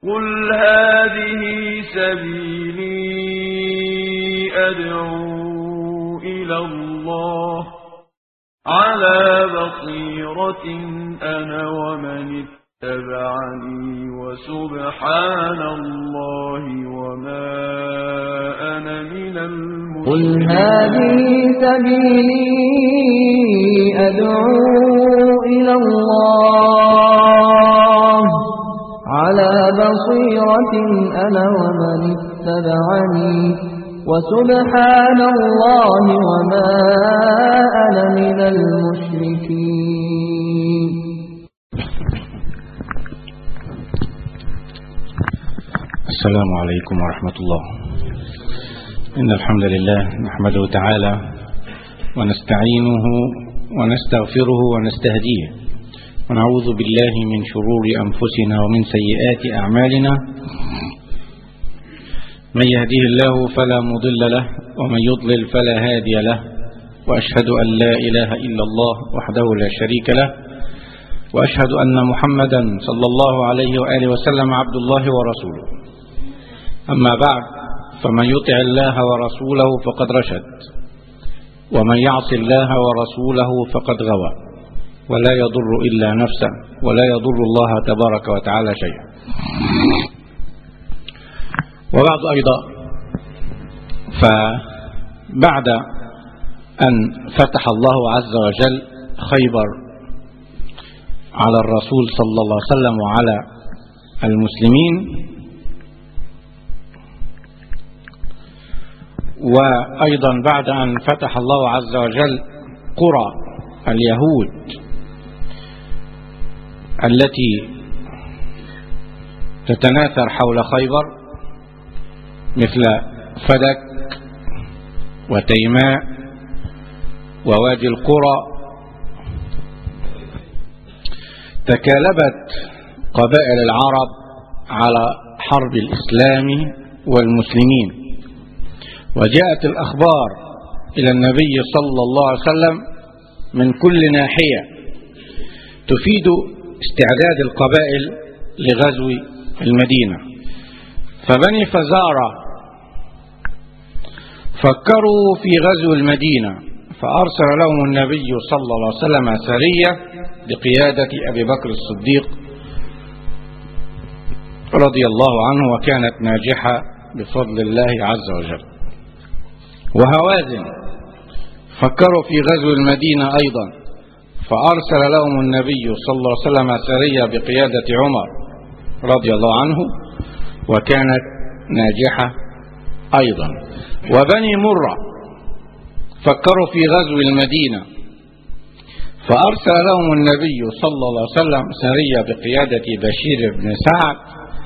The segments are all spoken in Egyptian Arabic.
قل هذه سبيلي أدعو إلى الله على بصيرة أنا ومن اتبعني وسبحان الله وما أنا من قل المشركين هذه سبيلي أدعو إلى الله على بصيرة أنا ومن اتبعني وسبحان الله وما أنا من المشركين السلام عليكم ورحمة الله إن الحمد لله نحمده تعالى ونستعينه ونستغفره ونستهديه ونعوذ بالله من شرور أنفسنا ومن سيئات أعمالنا من يهديه الله فلا مضل له ومن يضلل فلا هادي له وأشهد أن لا إله إلا الله وحده لا شريك له وأشهد أن محمدا صلى الله عليه وآله وسلم عبد الله ورسوله أما بعد فمن يطع الله ورسوله فقد رشد ومن يعص الله ورسوله فقد غوى ولا يضر إلا نفسه ولا يضر الله تبارك وتعالى شيئا وبعد أيضا فبعد أن فتح الله عز وجل خيبر على الرسول صلى الله عليه وسلم وعلى المسلمين وأيضا بعد أن فتح الله عز وجل قرى اليهود التي تتناثر حول خيبر مثل فدك وتيماء ووادي القرى تكالبت قبائل العرب على حرب الإسلام والمسلمين وجاءت الأخبار إلى النبي صلى الله عليه وسلم من كل ناحية تفيد استعداد القبائل لغزو المدينة فبني فزارة فكروا في غزو المدينة فأرسل لهم النبي صلى الله عليه وسلم سرية بقيادة أبي بكر الصديق رضي الله عنه وكانت ناجحة بفضل الله عز وجل وهوازن فكروا في غزو المدينة أيضا فأرسل لهم النبي صلى الله عليه وسلم سرية بقيادة عمر رضي الله عنه وكانت ناجحة أيضا وبني مرة فكروا في غزو المدينة فأرسل لهم النبي صلى الله عليه وسلم سرية بقيادة بشير بن سعد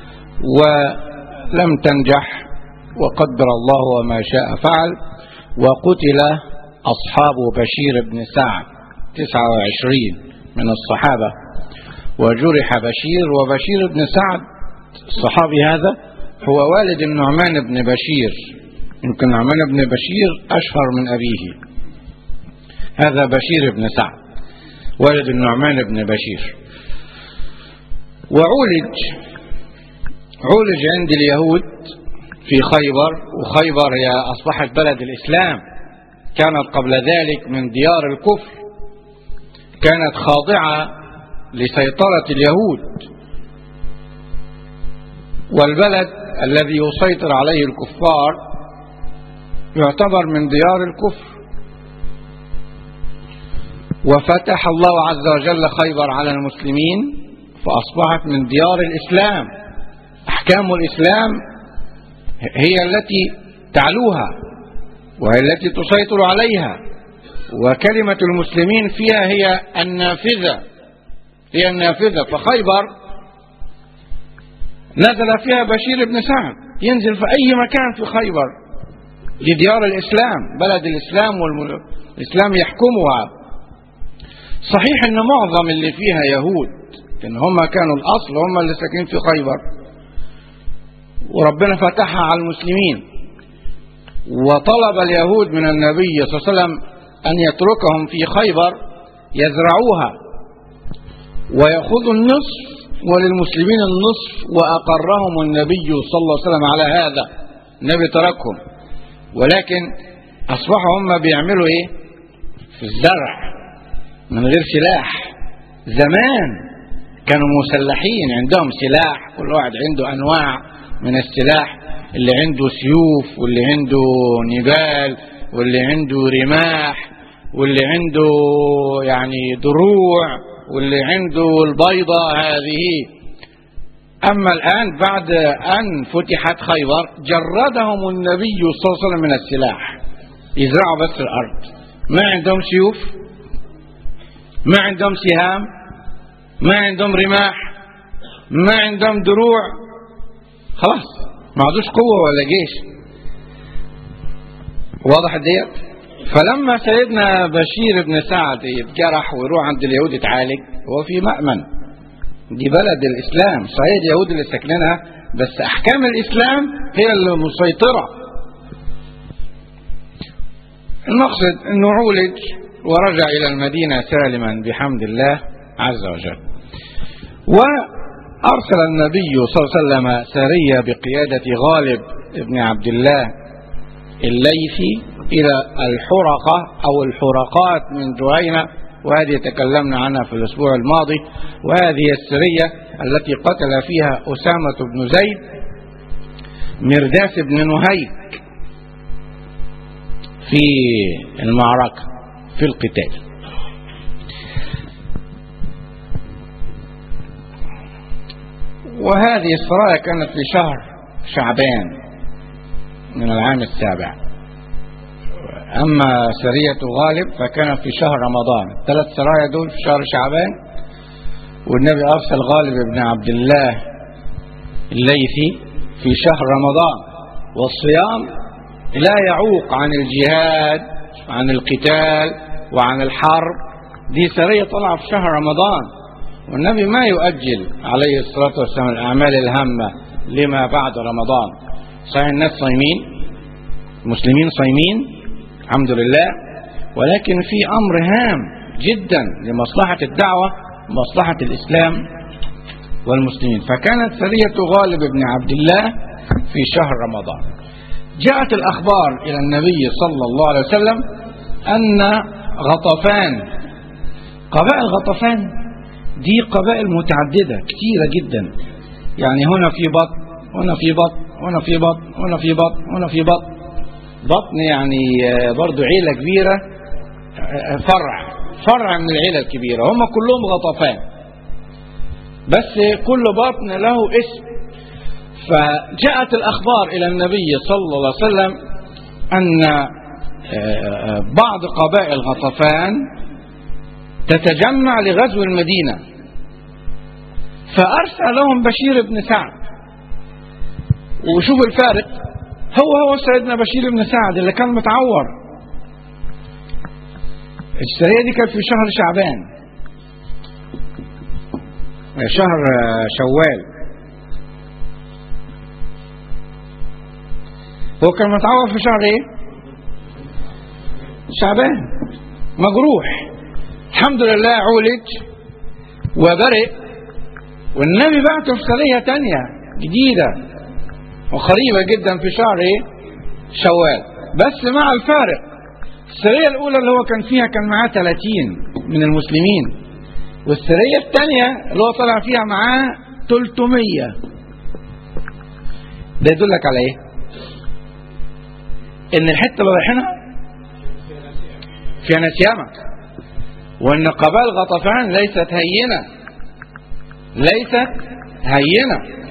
ولم تنجح وقدر الله وما شاء فعل وقتل أصحاب بشير بن سعد 29 من الصحابة وجرح بشير وبشير بن سعد الصحابي هذا هو والد النعمان بن بشير يمكن نعمان بن بشير أشهر من أبيه هذا بشير بن سعد والد النعمان بن بشير وعولج عولج عند اليهود في خيبر وخيبر هي أصبحت بلد الإسلام كانت قبل ذلك من ديار الكفر كانت خاضعة لسيطرة اليهود والبلد الذي يسيطر عليه الكفار يعتبر من ديار الكفر وفتح الله عز وجل خيبر على المسلمين فأصبحت من ديار الإسلام أحكام الإسلام هي التي تعلوها وهي التي تسيطر عليها وكلمة المسلمين فيها هي النافذة هي النافذة فخيبر نزل فيها بشير بن سعد ينزل في أي مكان في خيبر لديار الإسلام بلد الإسلام والإسلام يحكمها صحيح أن معظم اللي فيها يهود لأن هم كانوا الأصل هم اللي ساكنين في خيبر وربنا فتحها على المسلمين وطلب اليهود من النبي صلى الله عليه وسلم أن يتركهم في خيبر يزرعوها ويأخذوا النصف وللمسلمين النصف وأقرهم النبي صلى الله عليه وسلم على هذا النبي تركهم ولكن أصبحوا هم بيعملوا إيه في الزرع من غير سلاح زمان كانوا مسلحين عندهم سلاح كل واحد عنده أنواع من السلاح اللي عنده سيوف واللي عنده نبال واللي عنده رماح واللي عنده يعني دروع واللي عنده البيضة هذه أما الآن بعد أن فتحت خيبر جردهم النبي صلى الله عليه وسلم من السلاح يزرعوا بس الأرض ما عندهم سيوف ما عندهم سهام ما عندهم رماح ما عندهم دروع خلاص ما عندوش قوة ولا جيش واضح ديت فلما سيدنا بشير بن سعد يتجرح ويروح عند اليهود يتعالج هو في مأمن دي بلد الإسلام صحيح اليهود اللي ساكنينها بس أحكام الإسلام هي اللي مسيطرة المقصد أنه عولج ورجع إلى المدينة سالما بحمد الله عز وجل وأرسل النبي صلى الله عليه وسلم سرية بقيادة غالب بن عبد الله الليثي إلى الحرقة أو الحرقات من جهينة وهذه تكلمنا عنها في الأسبوع الماضي وهذه السرية التي قتل فيها أسامة بن زيد مرداس بن نهيك في المعركة في القتال وهذه السرايا كانت في شهر شعبان من العام السابع أما سرية غالب فكانت في شهر رمضان ثلاث سرايا دول في شهر شعبان والنبي أرسل غالب بن عبد الله الليثي في شهر رمضان والصيام لا يعوق عن الجهاد عن القتال وعن الحرب دي سرية طلع في شهر رمضان والنبي ما يؤجل عليه الصلاة والسلام الأعمال الهامة لما بعد رمضان صحيح الناس صايمين مسلمين صايمين الحمد لله ولكن في أمر هام جدا لمصلحة الدعوة مصلحة الإسلام والمسلمين فكانت سرية غالب بن عبد الله في شهر رمضان جاءت الأخبار إلى النبي صلى الله عليه وسلم أن غطفان قبائل غطفان دي قبائل متعددة كثيرة جدا يعني هنا في بطن هنا في بطن هنا في بطن هنا في بطن هنا في بطن بطن يعني برضو عيلة كبيرة فرع فرع من العيلة الكبيرة هم كلهم غطفان بس كل بطن له اسم فجاءت الأخبار إلى النبي صلى الله عليه وسلم أن بعض قبائل غطفان تتجمع لغزو المدينة فأرسل لهم بشير بن سعد وشوف الفارق هو هو سيدنا بشير بن سعد اللي كان متعور السرية دي كانت في شهر شعبان شهر شوال هو كان متعور في شهر ايه شعبان مجروح الحمد لله عولج وبرئ والنبي بعته في سرية تانية جديدة وقريبة جدا في شهر ايه شوال بس مع الفارق السرية الأولى اللي هو كان فيها كان معاه 30 من المسلمين والسرية الثانية اللي هو طلع فيها معاه 300 ده يدلك على ايه؟ ان الحتة اللي رايحينها فيها نسيامة وان قبائل غطفان ليست هينة ليست هينة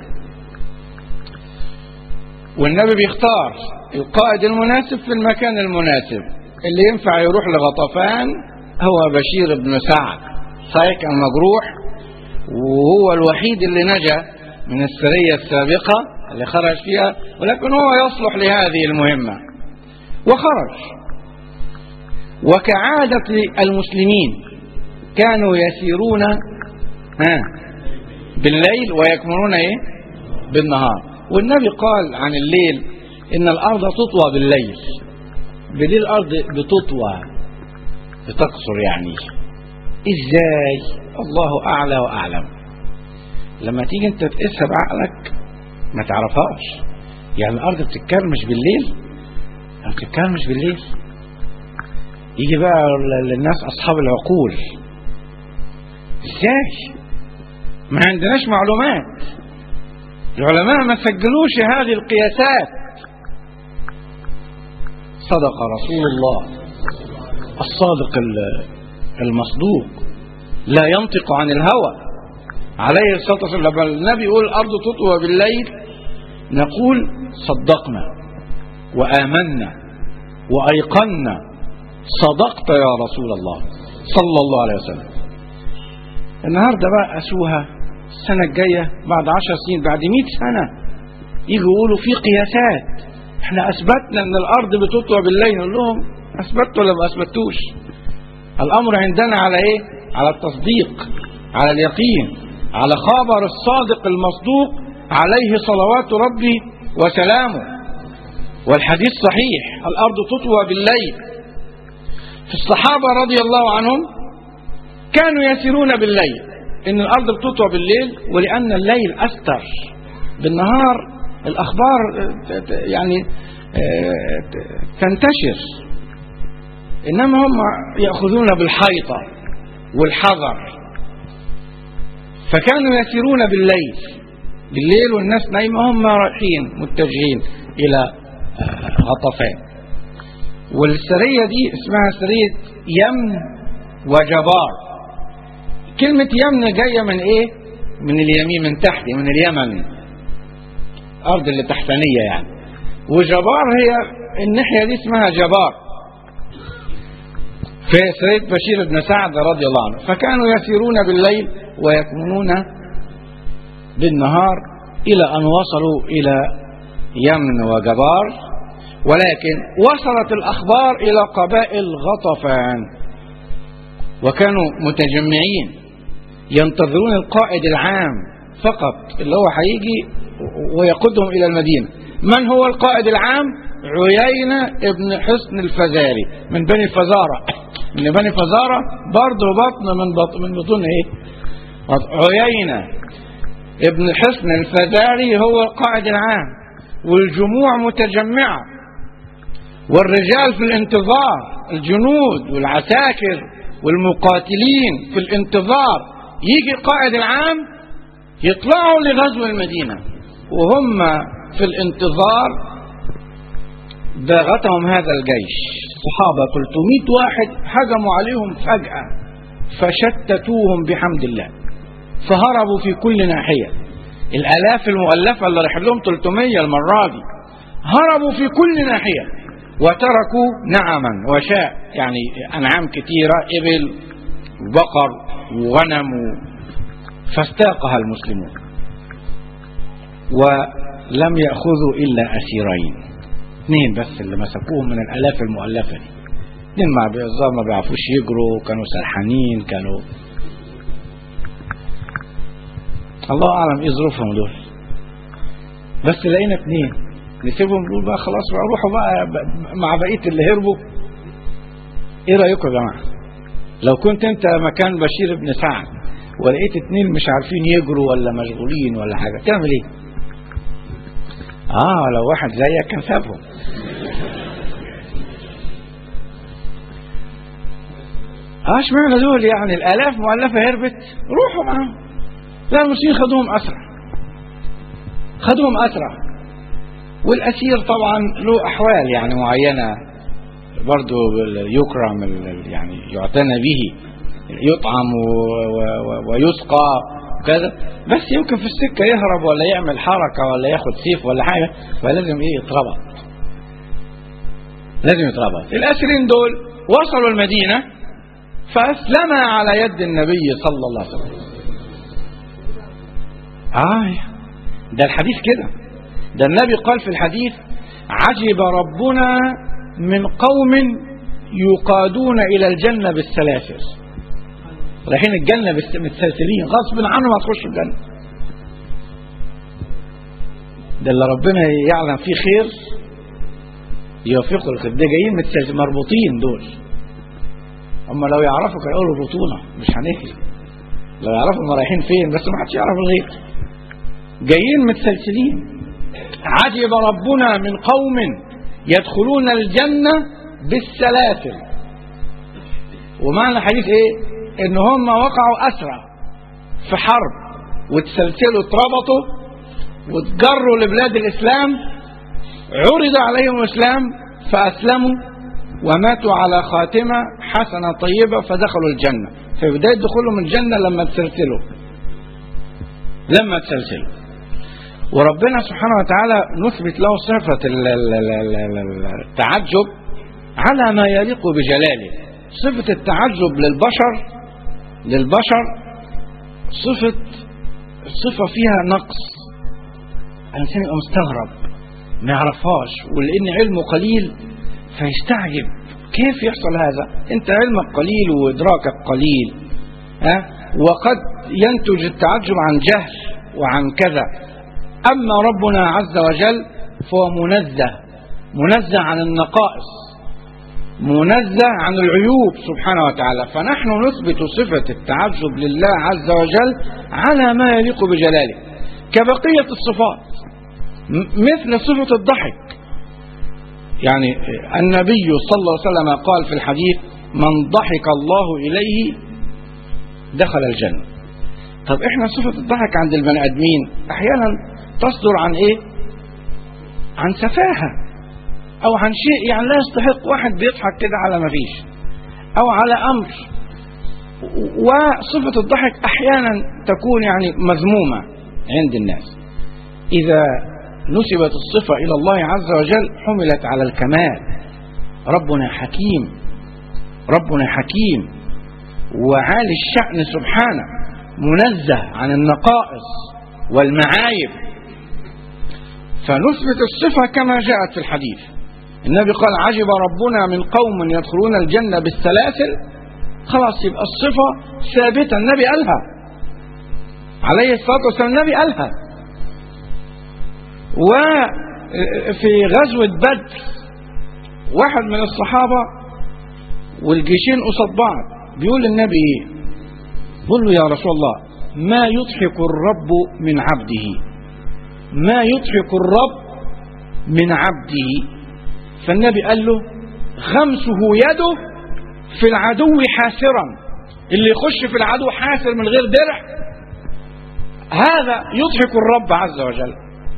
والنبي بيختار القائد المناسب في المكان المناسب اللي ينفع يروح لغطفان هو بشير بن سعد صحيح كان مجروح وهو الوحيد اللي نجا من السرية السابقة اللي خرج فيها ولكن هو يصلح لهذه المهمة وخرج وكعادة المسلمين كانوا يسيرون ها بالليل ويكمنون ايه بالنهار والنبي قال عن الليل ان الارض تطوى بالليل بالليل الارض بتطوى بتقصر يعني ازاي الله اعلى واعلم لما تيجي انت تقيسها بعقلك ما تعرفهاش يعني الارض بتتكرمش بالليل ما بتتكرمش بالليل يجي بقى للناس اصحاب العقول ازاي ما عندناش معلومات العلماء ما سجلوش هذه القياسات صدق رسول الله الصادق المصدوق لا ينطق عن الهوى عليه الصلاة والسلام لما النبي يقول الأرض تطوى بالليل نقول صدقنا وآمنا وأيقنا صدقت يا رسول الله صلى الله عليه وسلم النهاردة بقى أسوها السنة الجاية بعد عشر سنين بعد مئة سنة يجوا يقولوا في قياسات احنا أثبتنا أن الأرض بتطوى بالليل نقول لهم أثبتوا ولا ما أثبتوش الأمر عندنا على إيه على التصديق على اليقين على خبر الصادق المصدوق عليه صلوات ربي وسلامه والحديث صحيح الأرض تطوى بالليل في الصحابة رضي الله عنهم كانوا يسيرون بالليل إن الأرض بتطوى بالليل ولأن الليل أستر بالنهار الأخبار يعني تنتشر إنما هم يأخذون بالحيطة والحذر فكانوا يسيرون بالليل بالليل والناس نايمة هم رايحين متجهين إلى غطفان والسرية دي اسمها سرية يمن وجبار كلمة يمن جاية من ايه من اليمين من تحت من اليمن الارض اللي تحتانية يعني وجبار هي الناحية دي اسمها جبار في سيد بشير بن سعد رضي الله عنه فكانوا يسيرون بالليل ويكمنون بالنهار إلى أن وصلوا إلى يمن وجبار ولكن وصلت الأخبار إلى قبائل غطفان وكانوا متجمعين ينتظرون القائد العام فقط اللي هو هيجي ويقودهم إلى المدينة من هو القائد العام عيينة ابن حسن الفزاري من بني فزارة من بني فزارة برضه بطن من بطن من بطون ايه عيينة ابن حسن الفزاري هو القائد العام والجموع متجمعة والرجال في الانتظار الجنود والعساكر والمقاتلين في الانتظار يجي القائد العام يطلعوا لغزو المدينة وهم في الانتظار باغتهم هذا الجيش صحابة 300 واحد هجموا عليهم فجأة فشتتوهم بحمد الله فهربوا في كل ناحية الآلاف المؤلفة اللي راح لهم 300 المرة دي هربوا في كل ناحية وتركوا نعما وشاء يعني أنعام كثيرة إبل وبقر وغنم فاستاقها المسلمون ولم يأخذوا إلا أسيرين اثنين بس اللي مسكوهم من الآلاف المؤلفة دي اثنين ما ما بيعرفوش يجروا كانوا سرحانين كانوا الله أعلم إيه ظروفهم دول بس لقينا اثنين نسيبهم نقول بقى خلاص بقى روحوا بقى مع بقية اللي هربوا ايه رأيكم يا جماعة لو كنت انت مكان بشير بن سعد ولقيت اتنين مش عارفين يجروا ولا مشغولين ولا حاجة تعمل ايه اه لو واحد زيك كان سابهم اه اشمعنى دول يعني الالاف مؤلفة هربت روحوا معاهم لا المسلمين خدوهم اسرع خدوهم اسرع والأسير طبعا له أحوال يعني معينة برضه يكرم يعني يعتنى به يطعم ويسقى وكذا بس يمكن في السكة يهرب ولا يعمل حركة ولا ياخد سيف ولا حاجة فلازم ايه يتربط لازم يتربط الأسرين دول وصلوا المدينة فأسلم على يد النبي صلى الله عليه وسلم آه ده الحديث كده ده النبي قال في الحديث عجب ربنا من قوم يقادون إلى الجنة بالسلاسل رايحين الجنة بالسلسلين غصب عنهم هتخشوا الجنة ده اللي ربنا يعلم فيه خير يوفقه الخير ده جايين متسلسل مربوطين دول اما لو يعرفوا كانوا يقولوا بطولة مش هنهلك لو يعرفوا هم رايحين فين بس ما حدش يعرف الغيب جايين متسلسلين عجب ربنا من قوم يدخلون الجنة بالسلاسل ومعنى الحديث ايه ان هم وقعوا اسرى في حرب وتسلسلوا اتربطوا وتجروا لبلاد الاسلام عرض عليهم الاسلام فاسلموا وماتوا على خاتمه حسنه طيبه فدخلوا الجنه في بدايه دخولهم الجنه لما تسلسلوا لما تسلسلوا وربنا سبحانه وتعالى نثبت له صفه ال- ال- ال- ال- ال- التعجب على ما يليق بجلاله صفه التعجب للبشر للبشر صفه صفه فيها نقص الانسان يبقى مستغرب ما يعرفهاش ولان علمه قليل فيستعجب كيف يحصل هذا انت علمك قليل وادراكك قليل ها وقد ينتج التعجب عن جهل وعن كذا اما ربنا عز وجل فهو منزه منزه عن النقائص منزه عن العيوب سبحانه وتعالى فنحن نثبت صفة التعجب لله عز وجل على ما يليق بجلاله كبقية الصفات م- مثل صفة الضحك يعني النبي صلى الله عليه وسلم قال في الحديث من ضحك الله إليه دخل الجنة طب احنا صفة الضحك عند البني آدمين أحيانا تصدر عن ايه عن سفاهة أو عن شيء يعني لا يستحق واحد بيضحك كده على ما فيش أو على أمر وصفة الضحك أحيانا تكون يعني مذمومة عند الناس إذا نسبت الصفة إلى الله عز وجل حملت على الكمال ربنا حكيم ربنا حكيم وعالي الشأن سبحانه منزه عن النقائص والمعايب فنثبت الصفة كما جاءت في الحديث النبي قال عجب ربنا من قوم يدخلون الجنة بالسلاسل خلاص يبقى الصفة ثابتة النبي قالها عليه الصلاة والسلام النبي قالها وفي غزوة بدر واحد من الصحابة والجيشين قصاد بعض بيقول للنبي ايه بيقول له يا رسول الله ما يضحك الرب من عبده ما يضحك الرب من عبده فالنبي قال له غمسه يده في العدو حاسرا اللي يخش في العدو حاسر من غير درع هذا يضحك الرب عز وجل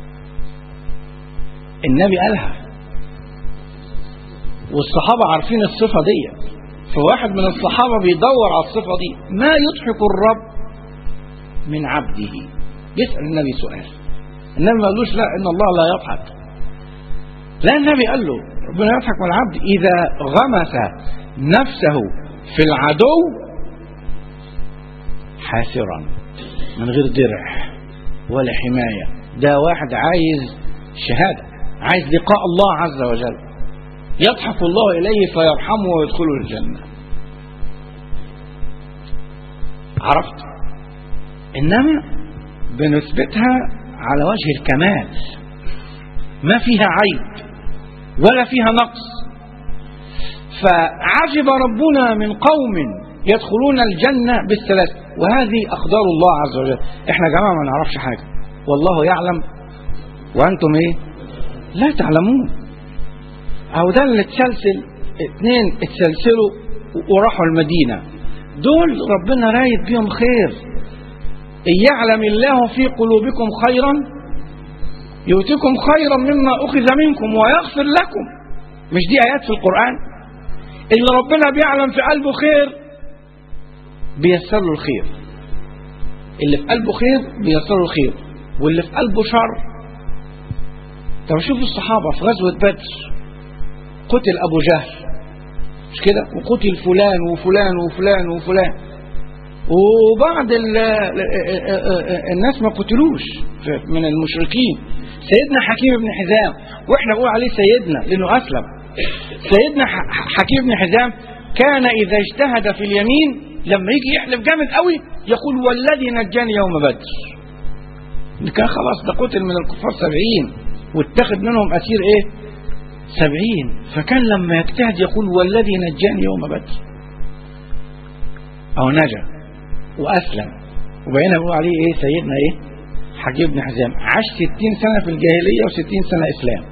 النبي قالها والصحابة عارفين الصفة دي فواحد من الصحابة بيدور على الصفة دي ما يضحك الرب من عبده يسأل النبي سؤال النبي ما قالوش لا إن الله لا يضحك لا النبي قال له ربنا يضحك من العبد إذا غمس نفسه في العدو حاسرا من غير درع ولا حماية ده واحد عايز شهادة عايز لقاء الله عز وجل يضحك الله إليه فيرحمه ويدخله الجنة عرفت إنما بنثبتها على وجه الكمال ما فيها عيب ولا فيها نقص فعجب ربنا من قوم يدخلون الجنة بالثلاث وهذه أقدار الله عز وجل احنا يا جماعة ما نعرفش حاجة والله يعلم وأنتم ايه لا تعلمون أو ده اللي اتسلسل اتنين اتسلسلوا وراحوا المدينة دول ربنا رايد بيهم خير إن يعلم الله في قلوبكم خيرا يؤتكم خيرا مما أخذ منكم ويغفر لكم مش دي آيات في القرآن اللي ربنا بيعلم في قلبه خير بيسر له الخير اللي في قلبه خير بيسر له الخير واللي في قلبه شر طب شوف الصحابة في غزوة بدر قتل أبو جهل مش كده وقتل فلان وفلان وفلان وفلان وبعض الناس ما قتلوش من المشركين سيدنا حكيم بن حزام واحنا بنقول عليه سيدنا لانه اسلم سيدنا حكيم بن حزام كان اذا اجتهد في اليمين لما يجي يحلف جامد قوي يقول والذي نجاني يوم بدر كان خلاص ده قتل من الكفار سبعين واتخذ منهم اسير ايه سبعين فكان لما يجتهد يقول والذي نجاني يوم بدر او نجا واسلم وبقينا بنقول عليه ايه سيدنا ايه حكيم بن حزام عاش 60 سنه في الجاهليه و60 سنه اسلام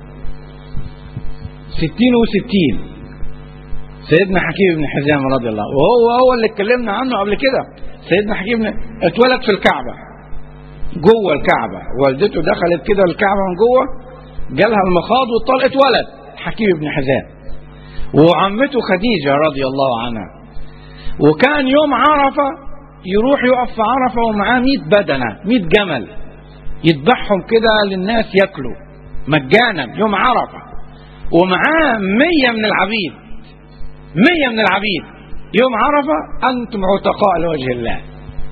60 و60 سيدنا حكيم بن حزام رضي الله وهو هو اللي اتكلمنا عنه قبل كده سيدنا حكيم بن- اتولد في الكعبه جوه الكعبه والدته دخلت كده الكعبه من جوه جالها المخاض والطلق اتولد حكيم بن حزام وعمته خديجه رضي الله عنها وكان يوم عرفه يروح يقف في عرفه ومعاه 100 بدنه 100 جمل يذبحهم كده للناس ياكلوا مجانا يوم عرفه ومعاه 100 من العبيد 100 من العبيد يوم عرفه انتم عتقاء لوجه الله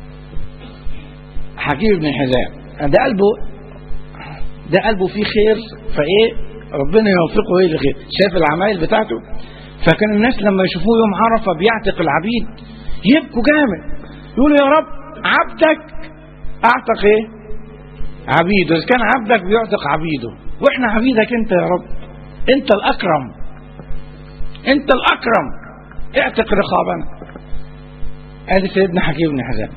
حكيم بن حزام ده قلبه ده قلبه فيه خير فايه ربنا يوفقه ايه لخير شاف العمايل بتاعته فكان الناس لما يشوفوه يوم عرفه بيعتق العبيد يبكوا جامد يقولوا يا رب عبدك اعتق ايه عبيده اذا كان عبدك بيعتق عبيده واحنا عبيدك انت يا رب انت الاكرم انت الاكرم اعتق رقابنا ادي سيدنا حكيم بن حزام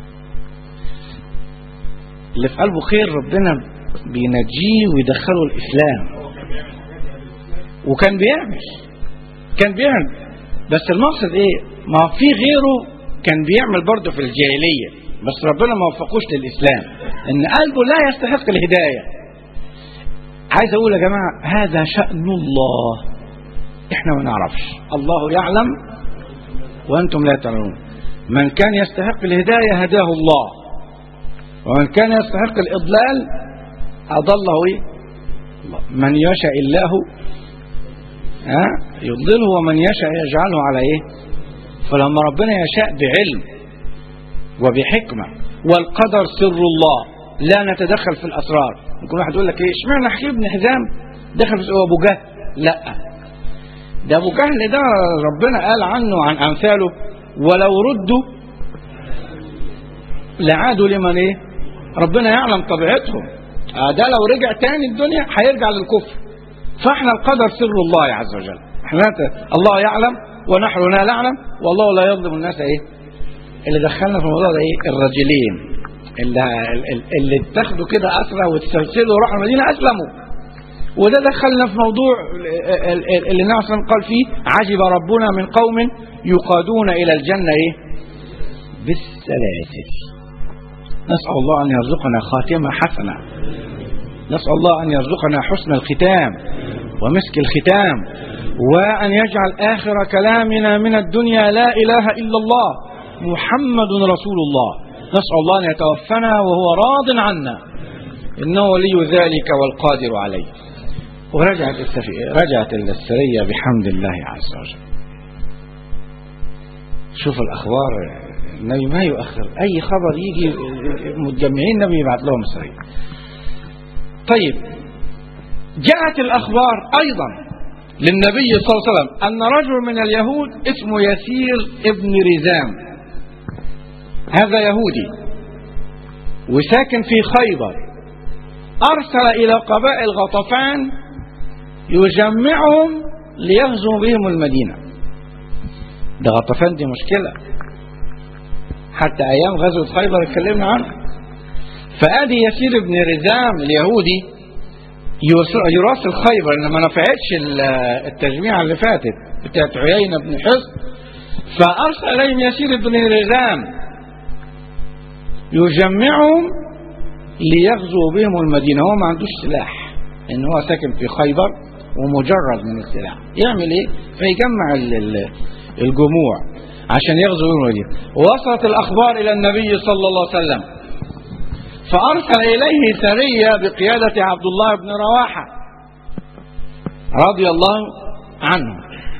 اللي في قلبه خير ربنا بينجيه ويدخله الاسلام وكان بيعمل كان بيعمل بس المقصد ايه ما في غيره كان بيعمل برضه في الجاهليه بس ربنا ما وفقوش للاسلام ان قلبه لا يستحق الهدايه عايز اقول يا جماعه هذا شان الله احنا ما نعرفش الله يعلم وانتم لا تعلمون من كان يستحق الهدايه هداه الله ومن كان يستحق الإضلال أضله إيه؟ الله. من يشاء الله ها يضله ومن يشاء يجعله على إيه فلما ربنا يشاء بعلم وبحكمة والقدر سر الله لا نتدخل في الأسرار ممكن واحد يقول لك إيه اشمعنى حكيم بن حزام دخل في أبو جهل لا ده أبو جهل ده ربنا قال عنه عن أمثاله ولو ردوا لعادوا لمن ايه ربنا يعلم طبيعتهم آه ده لو رجع تاني الدنيا هيرجع للكفر فاحنا القدر سر الله عز وجل احنا ت- الله يعلم ونحن لا نعلم والله لا يظلم الناس ايه اللي دخلنا في الموضوع ده ايه الرجلين اللي اللي اتخذوا كده اسرى وتسلسلوا وراحوا المدينه اسلموا وده دخلنا في موضوع ال- ال- ال- اللي النبي صلى الله عليه وسلم قال فيه عجب ربنا من قوم يقادون الى الجنه ايه بالسلاسل نسأل الله أن يرزقنا خاتمة حسنة نسأل الله أن يرزقنا حسن الختام ومسك الختام وأن يجعل آخر كلامنا من الدنيا لا إله إلا الله محمد رسول الله نسأل الله أن يتوفنا وهو راض عنا إنه ولي ذلك والقادر عليه ورجعت السفي... رجعت السرية بحمد الله عز وجل شوف الأخبار النبي ما يؤخر أي خبر يجي متجمعين النبي يبعث لهم سريع طيب جاءت الأخبار أيضا للنبي صلى الله عليه وسلم أن رجل من اليهود اسمه يسير ابن رزام هذا يهودي وساكن في خيبر أرسل إلى قبائل غطفان يجمعهم ليغزوا بهم المدينة ده غطفان دي مشكلة حتى أيام غزوة خيبر اتكلمنا عنها فآدي يسير بن رزام اليهودي يراسل خيبر إن ما نفعتش التجميع اللي فاتت بتاعت عيينة بن حصن فأرسل إليهم يسير بن رزام يجمعهم ليغزوا بهم المدينة هو ما عندوش سلاح إن هو ساكن في خيبر ومجرد من السلاح يعمل إيه فيجمع الجموع عشان يغزوا بهم المدينة وصلت الأخبار إلى النبي صلى الله عليه وسلم فأرسل إليه سرية بقيادة عبد الله بن رواحة رضي الله عنه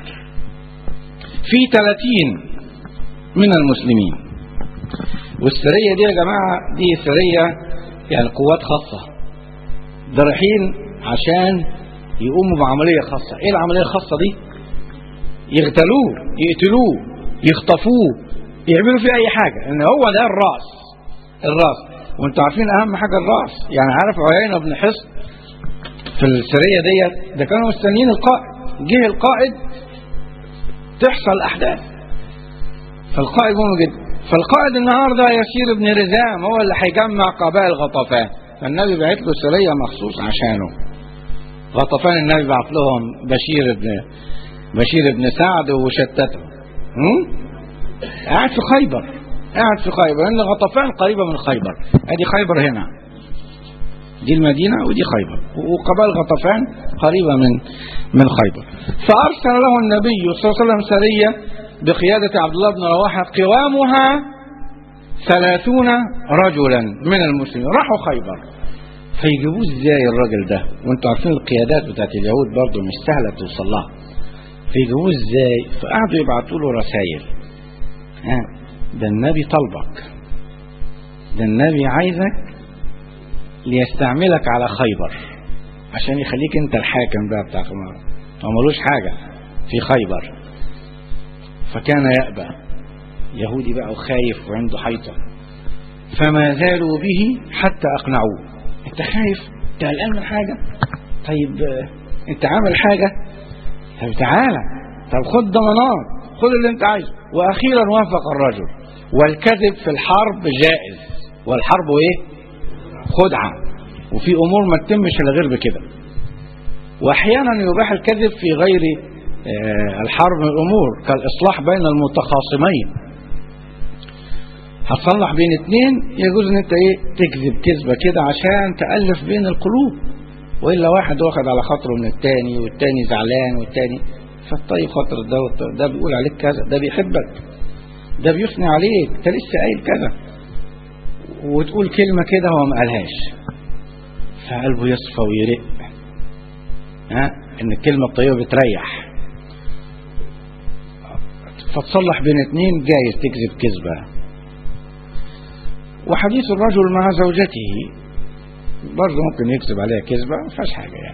في ثلاثين من المسلمين والسرية دي يا جماعة دي سرية يعني قوات خاصة ده رايحين عشان يقوموا بعملية خاصة ايه العملية الخاصة دي يغتالوه يقتلوه يخطفوه يعملوا فيه اي حاجة ان هو ده الرأس الرأس وانتوا عارفين اهم حاجة الرأس يعني عارف عيينة بن حصن في السرية ديت ده كانوا مستنيين القائد جه القائد تحصل احداث فالقائد مهم جدا فالقائد النهارده يسير بن رزام هو اللي هيجمع قبائل غطفان فالنبي بعت له سريه مخصوص عشانه غطفان النبي بعت لهم بشير بن بشير بن سعد وشتته هم؟ قاعد في خيبر قاعد في خيبر لان غطفان قريبه من خيبر ادي خيبر هنا دي المدينه ودي خيبر وقبائل غطفان قريبه من من خيبر فارسل له النبي صلى الله عليه وسلم سريه بقياده عبد الله بن رواحه قوامها ثلاثون رجلا من المسلمين راحوا خيبر فيجيبوه ازاي الراجل ده وانتوا عارفين القيادات بتاعت اليهود برضه مش سهله توصل لها فيجيبوه ازاي فقعدوا يبعتوا له رسائل ها ده النبي طلبك ده النبي عايزك ليستعملك على خيبر عشان يخليك انت الحاكم بقى بتاع خمار هو ملوش حاجة في خيبر فكان يأبى يهودي بقى وخايف وعنده حيطة فما زالوا به حتى أقنعوه انت خايف انت قلقان من حاجة طيب آه، انت عامل حاجة طب تعالى طب خد ضمانات خد اللي انت عايزه واخيرا وافق الرجل والكذب في الحرب جائز والحرب ايه خدعة وفي امور ما تتمش الا غير بكده واحيانا يباح الكذب في غير آه، الحرب من الامور كالاصلاح بين المتخاصمين هتصلح بين اتنين يجوز ان انت ايه تكذب كذبه كده عشان تالف بين القلوب والا واحد واخد على خاطره من التاني والتاني زعلان والتاني فالطيب خاطر ده والطيب ده بيقول عليك كذا ده بيحبك ده بيثني عليك انت لسه قايل كذا وتقول كلمه كده هو ما قالهاش فقلبه يصفى ويرق ها ان الكلمه الطيبه بتريح فتصلح بين اتنين جايز تكذب كذبه وحديث الرجل مع زوجته برضه ممكن يكذب عليها كذبه ما فيهاش حاجه يعني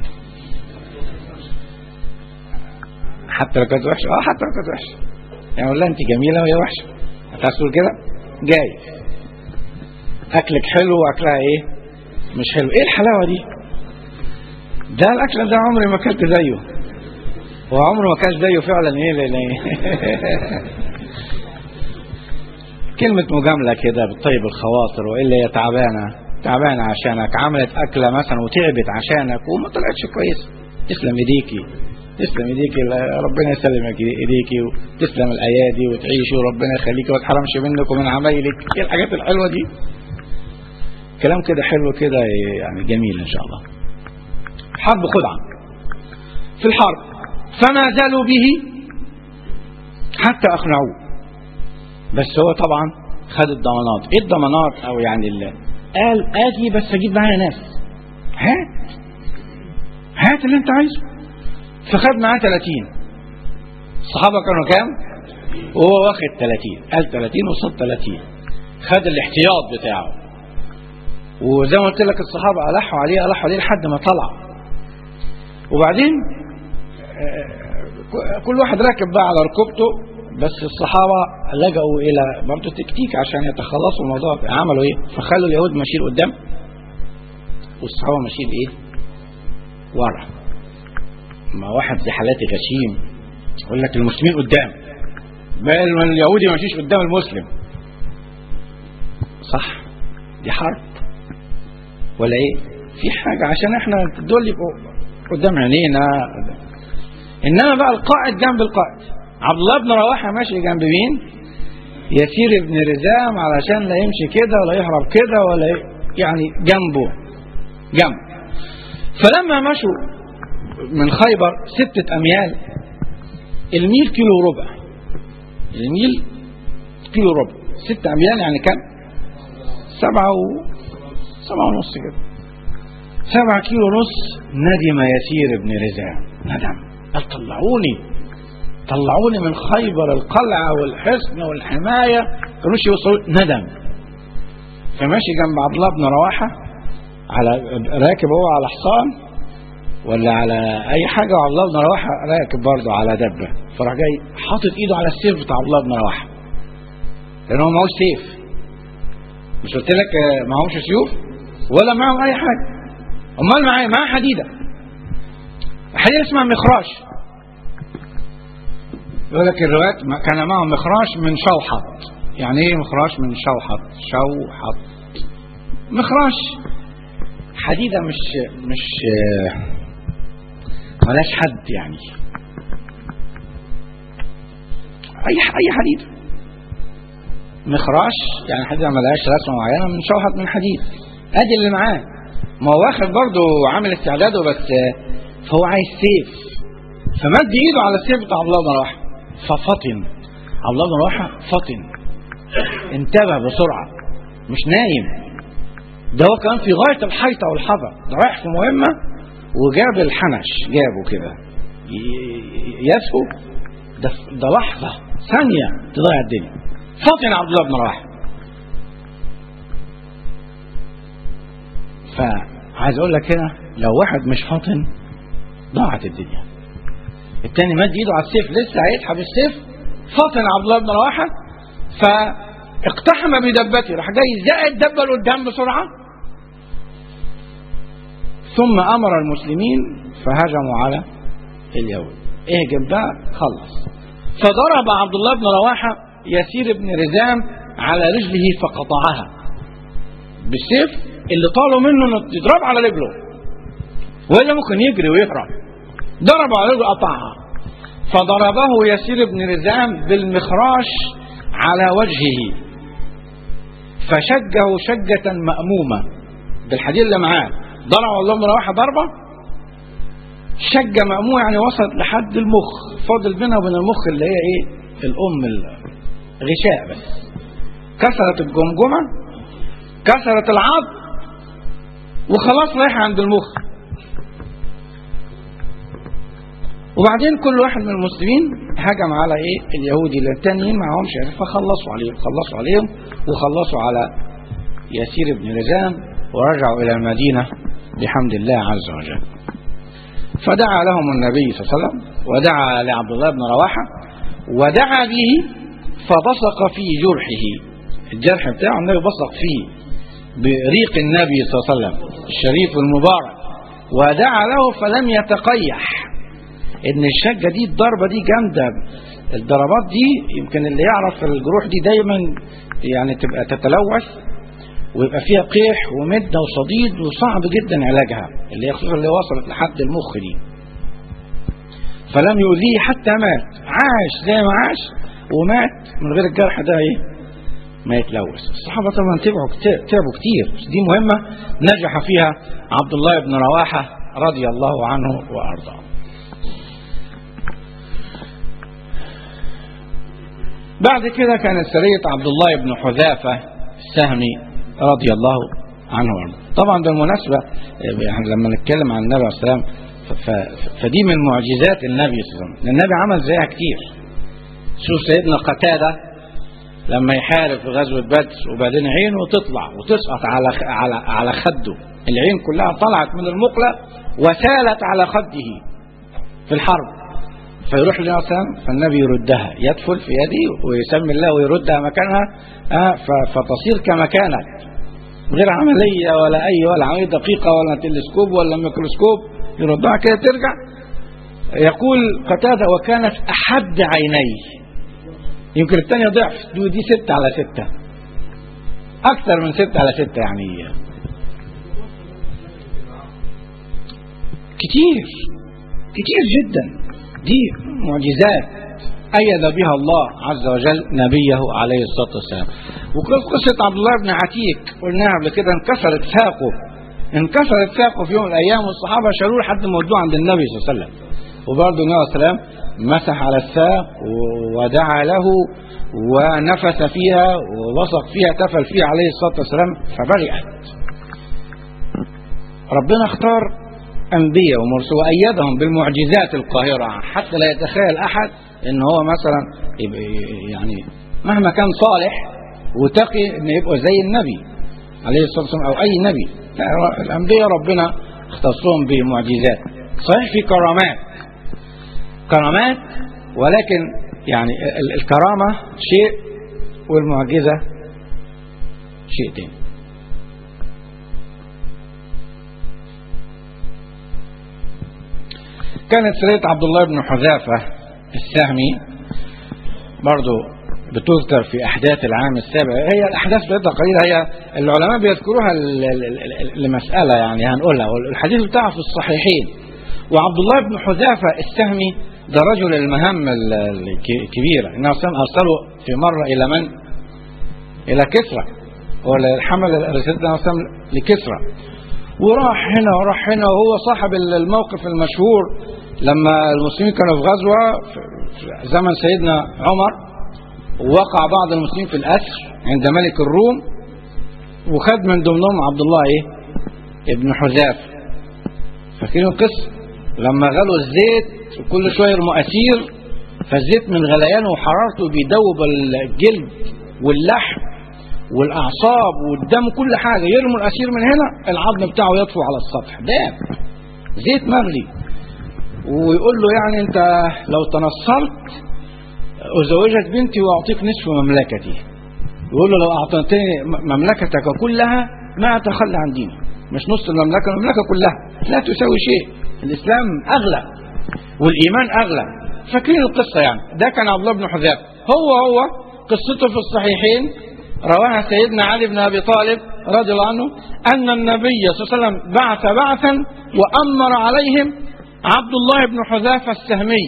حتى لو كانت وحشه اه حتى لو كانت وحشه يعني والله انت جميله وهي وحشه هتحصل كده جاي اكلك حلو واكلها ايه مش حلو ايه الحلاوه دي ده الاكل ده عمري ما اكلت زيه هو عمره ما كان زيه فعلا ايه لان كلمة مجاملة كده بتطيب الخواطر وإلا هي تعبانة تعبانة عشانك عملت أكلة مثلا وتعبت عشانك وما طلعتش كويس تسلم إيديكي تسلم إيديكي ربنا يسلمك إيديكي وتسلم الأيادي وتعيشي وربنا يخليكي وما تحرمش منك ومن عمايلك إيه الحاجات الحلوة دي كلام كده حلو كده يعني جميل إن شاء الله حرب خدعة في الحرب فما زالوا به حتى أقنعوه بس هو طبعا خد الضمانات ايه الضمانات او يعني اللي قال اجي بس اجيب معايا ناس هات هات اللي انت عايزه فخد معاه 30 الصحابه كانوا كام وهو واخد 30 قال 30 وصد 30 خد الاحتياط بتاعه وزي ما قلت لك الصحابه الحوا عليه الحوا عليه لحد ما طلع وبعدين آه، كل واحد راكب بقى على ركبته بس الصحابة لجأوا إلى برضه تكتيك عشان يتخلصوا من الموضوع عملوا إيه؟ فخلوا اليهود ماشيين قدام والصحابة ماشيين إيه؟ ورا ما واحد زي حالاتي غشيم يقول لك المسلمين قدام بل من اليهودي ما يمشيش قدام المسلم صح دي حرب ولا ايه في حاجة عشان احنا دول يبقوا قدام عينينا انما بقى القائد جنب القائد عبد الله بن رواحة ماشي جنب مين يسير ابن رزام علشان لا يمشي كده ولا يهرب كده ولا ي... يعني جنبه جنب فلما مشوا من خيبر ستة أميال الميل كيلو ربع الميل كيلو ربع ستة أميال يعني كم سبعة و سبعة ونص كده سبعة كيلو ونص ندم يسير ابن رزام ندم قال طلعوني طلعوني من خيبر القلعة والحصن والحماية كانوش يوصلوا ندم فماشي جنب عبد الله بن رواحة على راكب هو على حصان ولا على أي حاجة وعبد الله بن رواحة راكب برضه على دبة فراح جاي حاطط إيده على السيف بتاع عبد الله بن رواحة لأن هو معهوش سيف مش قلت لك معهوش سيوف ولا معهم أي حاجة أمال معاه معاه حديدة حديدة اسمها مخراش يقول لك الروايات كان معهم مخراش من شوحط يعني ايه مخراش من شوحط شوحط مخراش حديدة مش مش آه، ملاش حد يعني اي اي حديد مخراش يعني حديدة ملهاش رسمة معينة من شوحط من حديد ادي اللي معاه ما هو واخد برضه عامل استعداده بس آه، فهو عايز سيف فمد ايده على السيف بتاع عبد الله بن رواحه ففطن عبد الله بن رواحه فطن انتبه بسرعه مش نايم ده هو كان في غايه الحيطه والحذر ده رايح في مهمه وجاب الحنش جابه كده ي- يسهو ده ده لحظه ثانيه تضيع الدنيا فطن عبد الله بن رواحه فعايز اقول لك هنا لو واحد مش فاطن ضاعت الدنيا التاني مد ايده على السيف لسه هيسحب السيف فاطن عبد الله بن رواحه فاقتحم بدبته راح جاي زائد الدبه لقدام بسرعه ثم امر المسلمين فهجموا على اليهود اهجم بقى خلص فضرب عبد الله بن رواحه يسير بن رزام على رجله فقطعها بالسيف اللي طالوا منه انه يضرب على رجله ولا ممكن يجري ويهرب ضرب على رجله قطعها فضربه يسير بن رزام بالمخراش على وجهه فشجه شجة مأمومة بالحديد اللي معاه ضرب الله من واحد ضربة شجة مأمومة يعني وصلت لحد المخ فاضل بينها وبين المخ اللي هي ايه الأم الغشاء بس كسرت الجمجمة كسرت العظم وخلاص رايح عند المخ وبعدين كل واحد من المسلمين هجم على ايه اليهودي اللي التانيين معهمش عرف فخلصوا عليهم خلصوا عليهم وخلصوا على يسير بن رزام ورجعوا الى المدينه بحمد الله عز وجل فدعا لهم النبي صلى الله عليه وسلم ودعا لعبد الله بن رواحه ودعا به فبصق في جرحه الجرح بتاعه النبي بصق فيه بريق النبي صلى الله عليه وسلم الشريف المبارك ودعا له فلم يتقيح ان الشجه دي الضربه دي جامده الضربات دي يمكن اللي يعرف الجروح دي دايما يعني تبقى تتلوث ويبقى فيها قيح ومده وصديد وصعب جدا علاجها اللي هي خصوصا اللي وصلت لحد المخ دي فلم يؤذيه حتى مات عاش زي ما عاش ومات من غير الجرح ده ايه ما يتلوث الصحابه طبعا تبعوا كتير تعبوا كتير دي مهمه نجح فيها عبد الله بن رواحه رضي الله عنه وارضاه بعد كده كانت سرية عبد الله بن حذافة السهمي رضي الله عنه وارضاه طبعا بالمناسبة يعني لما نتكلم عن النبي عليه السلام فدي من معجزات النبي صلى الله عليه وسلم النبي عمل زيها كتير شوف سيدنا قتادة لما يحارب في غزوة بدر وبعدين عينه تطلع وتسقط على على على خده العين كلها طلعت من المقلة وسالت على خده في الحرب فيروح للنبي صلى الله عليه وسلم فالنبي يردها يدفل في يدي ويسمي الله ويردها مكانها آه فتصير كما كانت غير عملية ولا أي ولا عملية دقيقة ولا تلسكوب ولا ميكروسكوب يردها كده ترجع يقول قتادة وكانت أحد عيني يمكن الثانية ضعف دي ستة على ستة أكثر من ستة على ستة يعني كتير كتير جدا دي معجزات أيد بها الله عز وجل نبيه عليه الصلاة والسلام وقصة عبد الله بن عتيك قلناها قبل كده انكسرت ساقه انكسرت ساقه في يوم من الأيام والصحابة شالوه لحد ما ودوه عند النبي صلى الله عليه وسلم وبرضه النبي صلى الله عليه وسلم مسح على الساق ودعا له ونفس فيها ووثق فيها تفل فيها عليه الصلاة والسلام فبرئت ربنا اختار أنبياء ومرسل وأيدهم بالمعجزات القاهرة حتى لا يتخيل أحد إن هو مثلا يعني مهما كان صالح وتقي إن يبقى زي النبي عليه الصلاة والسلام أو أي نبي لا الأنبياء ربنا اختصهم بمعجزات صحيح في كرامات كرامات ولكن يعني الكرامة شيء والمعجزة شيء تاني كانت سرية عبد الله بن حذافة السهمي برضو بتذكر في أحداث العام السابع هي الأحداث بتاعتها قليلة هي العلماء بيذكروها ل- ل- ل- لمسألة يعني هنقولها الحديث بتاعه في الصحيحين وعبد الله بن حذافة السهمي ده رجل المهام ال- الك- الكبيرة إنه أرسله في مرة إلى من؟ إلى كسرى ولا حمل رسالة أرسل لكسرى وراح هنا وراح هنا وهو صاحب الموقف المشهور لما المسلمين كانوا في غزوة في زمن سيدنا عمر ووقع بعض المسلمين في الأسر عند ملك الروم وخد من ضمنهم عبد الله ايه ابن حذاف فاكرين القصة لما غلوا الزيت وكل شوية يرموا أسير فالزيت من غليانه وحرارته بيدوب الجلد واللحم والأعصاب والدم كل حاجة يرموا الأسير من هنا العظم بتاعه يطفو على السطح داب زيت مغلي ويقول له يعني أنت لو تنصرت أزوجك بنتي وأعطيك نصف مملكتي يقول له لو أعطيتني مملكتك كلها ما أتخلى عن ديني مش نص المملكة المملكة كلها لا تساوي شيء الإسلام أغلى والإيمان أغلى فاكرين القصة يعني ده كان عبد الله بن حذافة هو هو قصته في الصحيحين رواها سيدنا علي بن أبي طالب رضي الله عنه أن النبي صلى الله عليه وسلم بعث بعثا وأمر عليهم عبد الله بن حذافة السهمي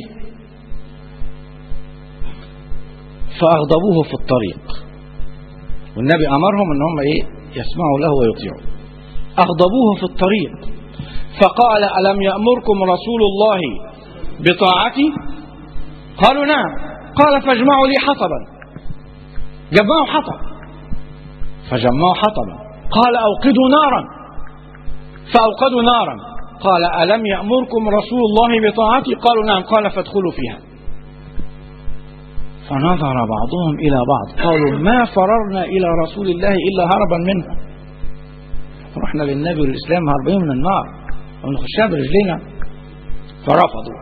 فأغضبوه في الطريق والنبي أمرهم أن هم إيه يسمعوا له ويطيعوا أغضبوه في الطريق فقال ألم يأمركم رسول الله بطاعتي قالوا نعم قال فاجمعوا لي حطبا جمعوا حطب فجمعوا حطبا قال أوقدوا نارا فأوقدوا نارا قال ألم يأمركم رسول الله بطاعتي قالوا نعم قال فادخلوا فيها فنظر بعضهم إلى بعض قالوا ما فررنا إلى رسول الله إلا هربا منه رحنا للنبي والإسلام هربين من النار ونخشها برجلنا فرفضوا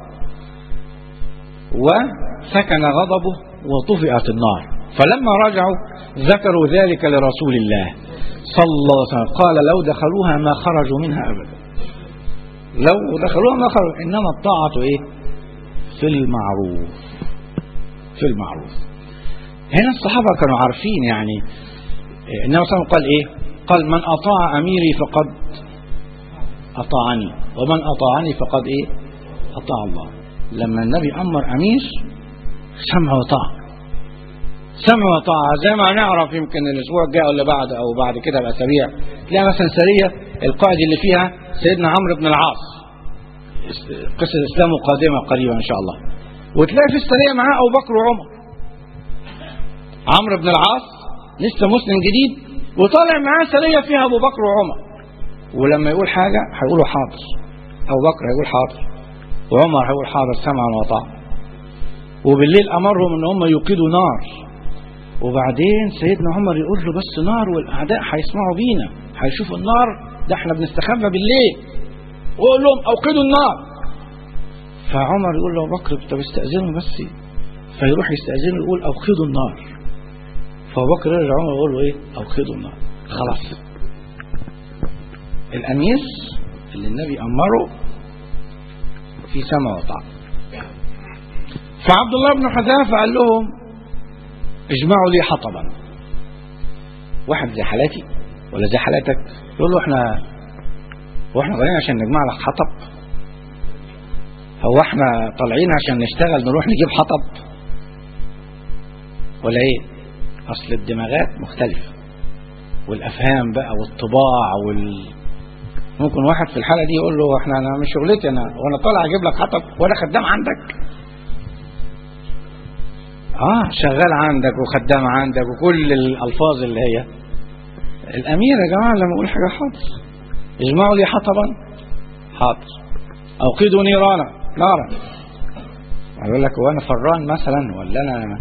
وسكن غضبه وطفئت النار فلما رجعوا ذكروا ذلك لرسول الله صلى الله عليه وسلم قال لو دخلوها ما خرجوا منها أبدا لو دخلوها ما خرجوا إنما الطاعة إيه في المعروف في المعروف هنا الصحابة كانوا عارفين يعني النبي صلى الله عليه وسلم قال إيه قال من أطاع أميري فقد أطاعني ومن أطاعني فقد إيه أطاع الله لما النبي أمر أمير سمع وطاعة سمع وطاعة زي ما نعرف يمكن الأسبوع الجاي ولا بعد أو بعد كده بأسابيع تلاقي مثلا سرية القائد اللي فيها سيدنا عمرو بن العاص قصة الإسلام قادمة قريبا إن شاء الله وتلاقي في السرية معاه أبو بكر وعمر عمرو بن العاص لسه مسلم جديد وطالع معاه سرية فيها أبو بكر وعمر ولما يقول حاجة هيقولوا حاضر أبو بكر هيقول حاضر وعمر هيقول حاضر سمعا وطاعة وبالليل أمرهم إن هم يوقدوا نار وبعدين سيدنا عمر يقول له بس نار والأعداء هيسمعوا بينا هيشوفوا النار ده احنا بنستخبى بالليل ويقول لهم أوقدوا النار فعمر يقول له أبو بكر طب استأذنوا بس فيروح يستأذنه يقول أوقدوا النار فأبو بكر يرجع عمر يقول له إيه أوقدوا النار خلاص الأمير اللي النبي أمره في سمع وطاعة فعبد الله بن حذافة قال لهم اجمعوا لي حطبا واحد زي حالاتي ولا زي حالاتك يقول له احنا هو احنا طالعين عشان نجمع لك حطب هو احنا طالعين عشان نشتغل نروح نجيب حطب ولا ايه اصل الدماغات مختلفة والافهام بقى والطباع وال ممكن واحد في الحالة دي يقول له احنا انا مش شغلتي انا وانا طالع اجيب لك حطب وانا خدام عندك اه شغال عندك وخدام عندك وكل الالفاظ اللي هي الامير يا جماعه لما يقول حاجه حاضر اجمعوا لي حطبا حاضر اوقدوا نيرانا نارا يقول لك هو انا فران مثلا ولا انا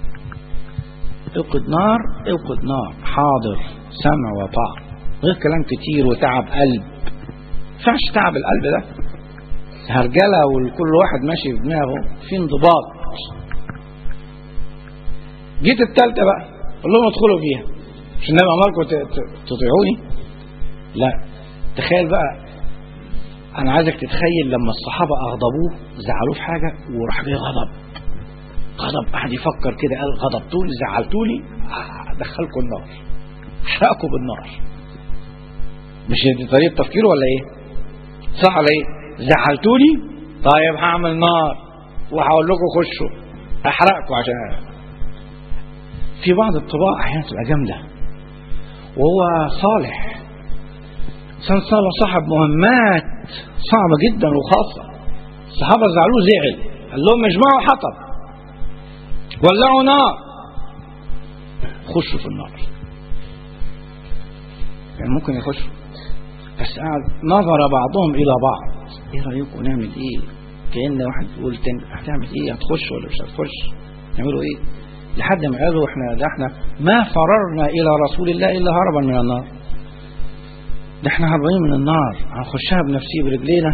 اوقد نار اوقد نار حاضر سمع وطاعة غير كلام كتير وتعب قلب ينفعش تعب القلب ده هرجله وكل واحد ماشي بدماغه في انضباط جيت التالتة بقى قول لهم ادخلوا فيها مش النبي امركم تطيعوني لا تخيل بقى انا عايزك تتخيل لما الصحابة اغضبوه زعلوه في حاجة وراح جاي غضب غضب قعد يفكر كده قال غضبتوني زعلتوني آه، ادخلكم النار احرقكم بالنار مش دي طريقه تفكيره ولا ايه صح ولا ايه زعلتوني طيب هعمل نار وهقول لكم خشوا احرقكم عشان في بعض الطباع احيانا تبقى جامده وهو صالح انسان صالح صاحب مهمات صعبه جدا وخاصه الصحابه زعلوه زعل قال لهم اجمعوا حطب ولعوا نار خشوا في النار كان ممكن يخشوا بس قعد نظر بعضهم الى بعض ايه رايكم نعمل ايه كان واحد يقول تاني هتعمل ايه هتخش ولا مش هتخش نعملوا ايه لحد ما قالوا احنا ده احنا ما فررنا الى رسول الله الا هربا من النار ده احنا هربانين من النار هنخشها بنفسي برجلينا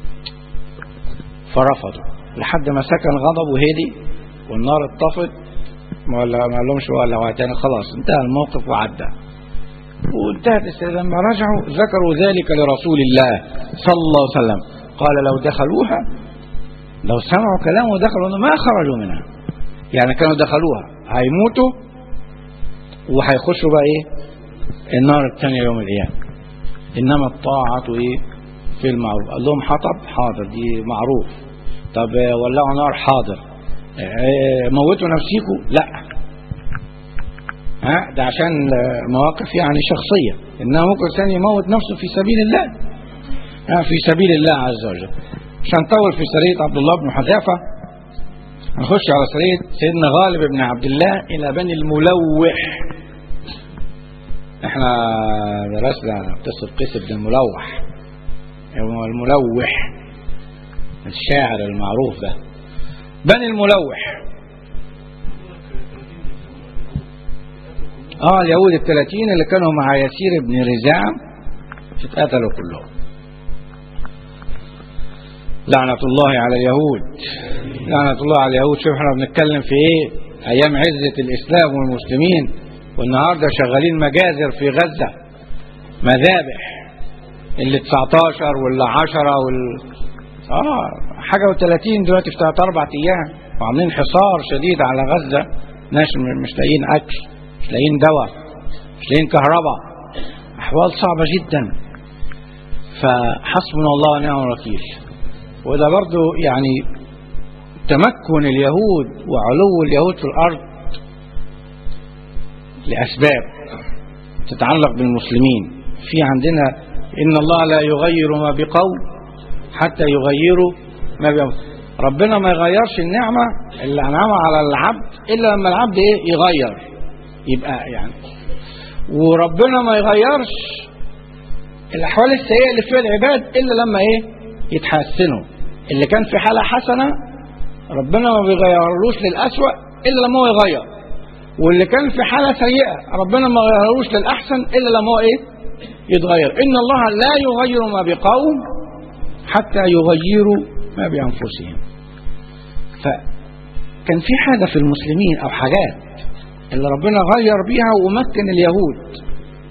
فرفضوا لحد ما سكن غضب وهدي والنار اتطفت ما ولا ما لهمش ولا تاني خلاص انتهى الموقف وعدى وانتهت السيدة لما رجعوا ذكروا ذلك لرسول الله صلى الله عليه وسلم قال لو دخلوها لو سمعوا كلامه ودخلوا ما خرجوا منها يعني كانوا دخلوها هيموتوا وهيخشوا بقى ايه النار الثانية يوم القيامة انما الطاعة ايه في المعروف قال لهم حطب حاضر دي معروف طب ولعوا نار حاضر اه موتوا نفسيكم لا ها ده عشان مواقف يعني شخصية انما ممكن الانسان يموت نفسه في سبيل الله ها في سبيل الله عز وجل عشان نطول في سرية عبد الله بن حذافة نخش على سرية سيدنا غالب بن عبد الله إلى بني الملوح احنا درسنا قصة قيس بن الملوح هو الملوح الشاعر المعروف ده بني الملوح اه اليهود الثلاثين اللي كانوا مع يسير بن رزام اتقتلوا كلهم لعنة الله على اليهود لعنة الله على اليهود شوف احنا بنتكلم في ايه ايام عزة الاسلام والمسلمين والنهاردة شغالين مجازر في غزة مذابح اللي 19 واللي 10 وال اه حاجة و30 دلوقتي في 3 4 ايام وعاملين حصار شديد على غزة ناس مش لاقيين اكل مش لاقيين دواء مش لاقيين كهرباء احوال صعبة جدا فحسبنا الله ونعم الوكيل وده برضو يعني تمكن اليهود وعلو اليهود في الارض لاسباب تتعلق بالمسلمين في عندنا ان الله لا يغير ما بقوم حتى يغيروا ما بأنفسهم ربنا ما يغيرش النعمة اللي أنعمها على العبد إلا لما العبد إيه يغير يبقى يعني وربنا ما يغيرش الأحوال السيئة اللي فيها العباد إلا لما إيه يتحسنوا اللي كان في حالة حسنة ربنا ما بيغيرلوش للأسوأ إلا لما هو يغير واللي كان في حالة سيئة ربنا ما يغيرلوش للأحسن إلا لما هو إيه يتغير إن الله لا يغير ما بقوم حتى يغيروا ما بأنفسهم فكان في حاجة في المسلمين أو حاجات اللي ربنا غير بيها ومكن اليهود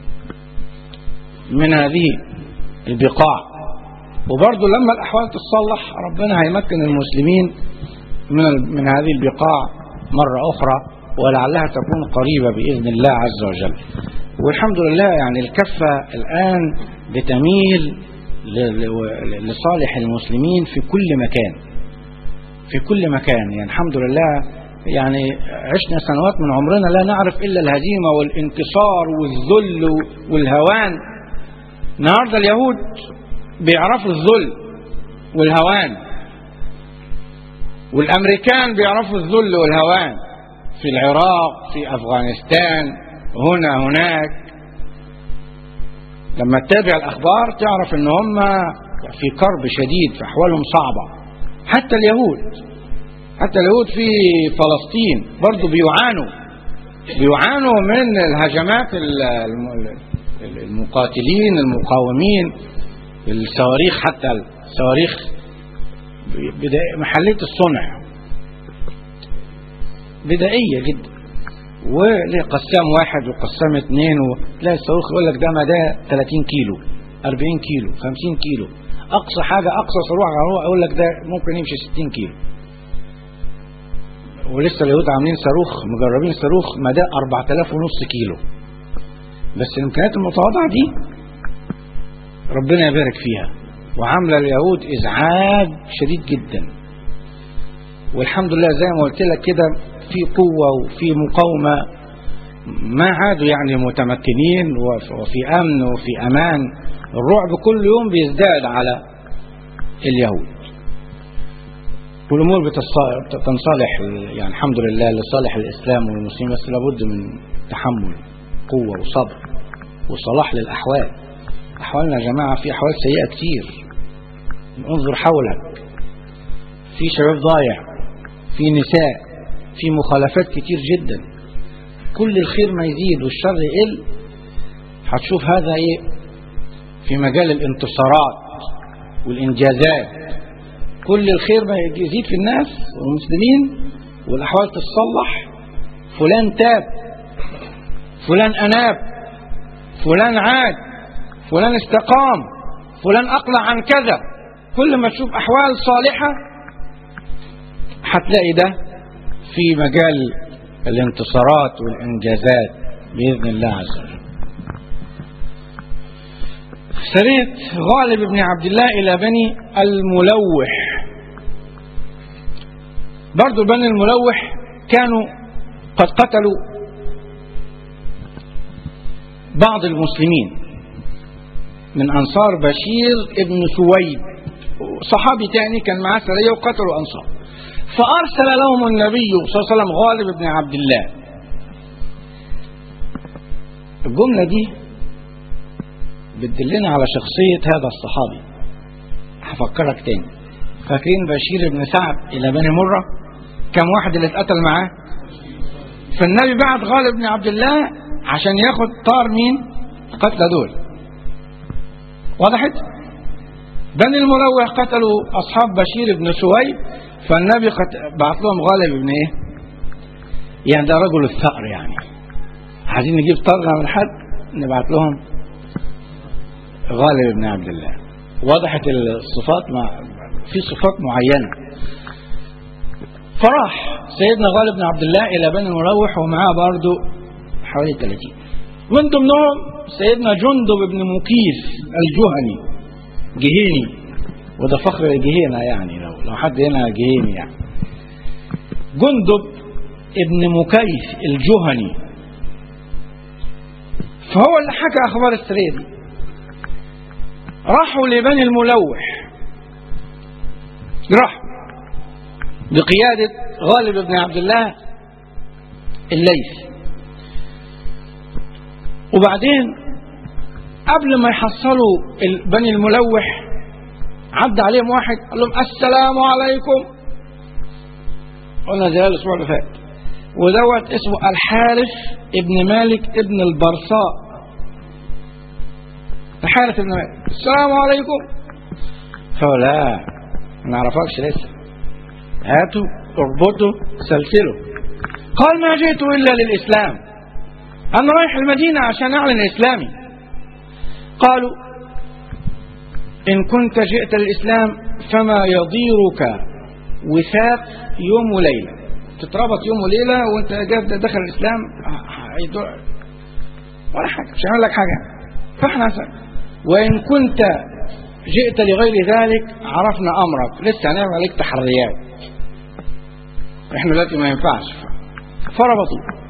من هذه البقاع وبرضه لما الأحوال تتصلح ربنا هيمكن المسلمين من من هذه البقاع مرة أخرى ولعلها تكون قريبة بإذن الله عز وجل والحمد لله يعني الكفة الآن بتميل لصالح المسلمين في كل مكان في كل مكان يعني الحمد لله يعني عشنا سنوات من عمرنا لا نعرف إلا الهزيمة والانتصار والذل والهوان النهاردة اليهود بيعرفوا الذل والهوان والأمريكان بيعرفوا الذل والهوان في العراق في أفغانستان هنا هناك لما تتابع الأخبار تعرف ان هم في كرب شديد في أحوالهم صعبة حتى اليهود حتى اليهود في فلسطين برضو بيعانوا بيعانوا من الهجمات المقاتلين المقاومين الصواريخ حتى الصواريخ محلية الصنع بدائية جدا ولقسام واحد وقسام اثنين وتلاقي الصاروخ يقول لك ده مداه 30 كيلو 40 كيلو 50 كيلو اقصى حاجه اقصى صاروخ يقول لك ده ممكن يمشي 60 كيلو ولسه اليهود عاملين صاروخ مجربين صاروخ مداه 4000 ونص كيلو بس الامكانيات المتواضعه دي ربنا يبارك فيها وعامله اليهود ازعاج شديد جدا والحمد لله زي ما قلت لك كده في قوه وفي مقاومه ما عادوا يعني متمكنين وف- وفي امن وفي امان الرعب كل يوم بيزداد على اليهود والامور بتص- تنصلح يعني الحمد لله لصالح الاسلام والمسلمين بس لابد من تحمل قوه وصبر وصلاح للاحوال احوالنا يا جماعه في احوال سيئه كتير انظر حولك في شباب ضايع في نساء في مخالفات كتير جدا كل الخير ما يزيد والشر يقل هتشوف هذا ايه في مجال الانتصارات والانجازات كل الخير ما يزيد في الناس والمسلمين والاحوال تتصلح فلان تاب فلان اناب فلان عاد فلان استقام فلان اقلع عن كذا كل ما تشوف احوال صالحه هتلاقي ده في مجال الانتصارات والانجازات باذن الله عز وجل سرية غالب بن عبد الله إلى بني الملوح برضو بني الملوح كانوا قد قتلوا بعض المسلمين من أنصار بشير ابن سويد صحابي تاني كان معاه سرية وقتلوا أنصار فأرسل لهم النبي صلى الله عليه وسلم غالب بن عبد الله الجملة دي بتدلنا على شخصية هذا الصحابي هفكرك تاني فاكرين بشير بن سعد إلى بني مرة كم واحد اللي اتقتل معاه فالنبي بعت غالب بن عبد الله عشان ياخد طار مين قتل دول وضحت بني الملوح قتلوا أصحاب بشير بن سويد فالنبي قت- بعت لهم غالب بن ايه يعني ده رجل الثأر يعني عايزين نجيب طرنا من حد نبعت لهم غالب بن عبد الله وضحت الصفات مع في صفات معينة فراح سيدنا غالب بن عبد الله إلى بني المروح ومعاه برضه حوالي 30 من ضمنهم سيدنا جندب بن مكيس الجهني جهيني وده فخر الجهينة يعني لو لو حد هنا جهيني يعني جندب ابن مكيس الجهني فهو اللي حكى أخبار السرية دي راحوا لبني الملوح راحوا بقيادة غالب بن عبد الله الليث وبعدين قبل ما يحصلوا ال- بني الملوح عدى عليهم واحد قال لهم السلام عليكم قلنا زي الاسبوع اللي فات ودوت اسمه الحارث ابن مالك ابن البرصاء الحارث ابن مالك السلام عليكم فهو لا ما نعرفكش لسه هاتوا اربطوا سلسله قال ما جئت الا للاسلام انا رايح المدينه عشان اعلن اسلامي قالوا ان كنت جئت للاسلام فما يضيرك وثاق يوم وليله تتربط يوم وليله وانت جاي داخل الاسلام هيدور- ولا حاجه مش هيعمل لك حاجه فاحنا عسى. وان كنت جئت لغير ذلك عرفنا امرك لسه هنعمل عليك تحريات احنا دلوقتي ما ينفعش فربطوا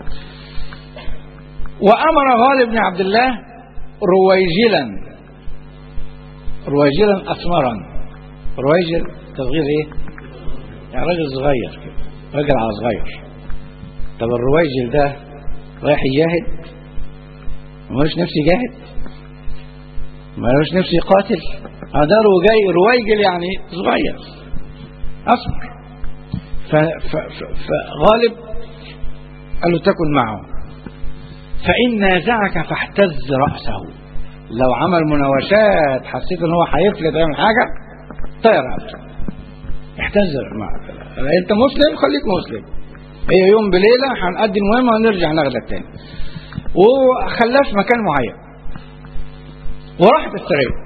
وامر غالب بن عبد الله رويجلا رويجلا اسمرا رويجل تصغير ايه يعني راجل صغير كده راجل على صغير طب الرويجل ده رايح يجاهد ملوش نفسي يجاهد ملوش نفسي يقاتل هذا روجي رويجل يعني صغير اسمر ف- ف- ف- فغالب قال له تكن معه فإن نازعك فاحتز رأسه لو عمل مناوشات حسيت ان هو هيفلت يعمل حاجة طير رأسه احتز معك انت مسلم خليك مسلم هي يوم بليلة هنأدي المهمة ونرجع ناخدك تاني وخلاه في مكان معين وراحت السرية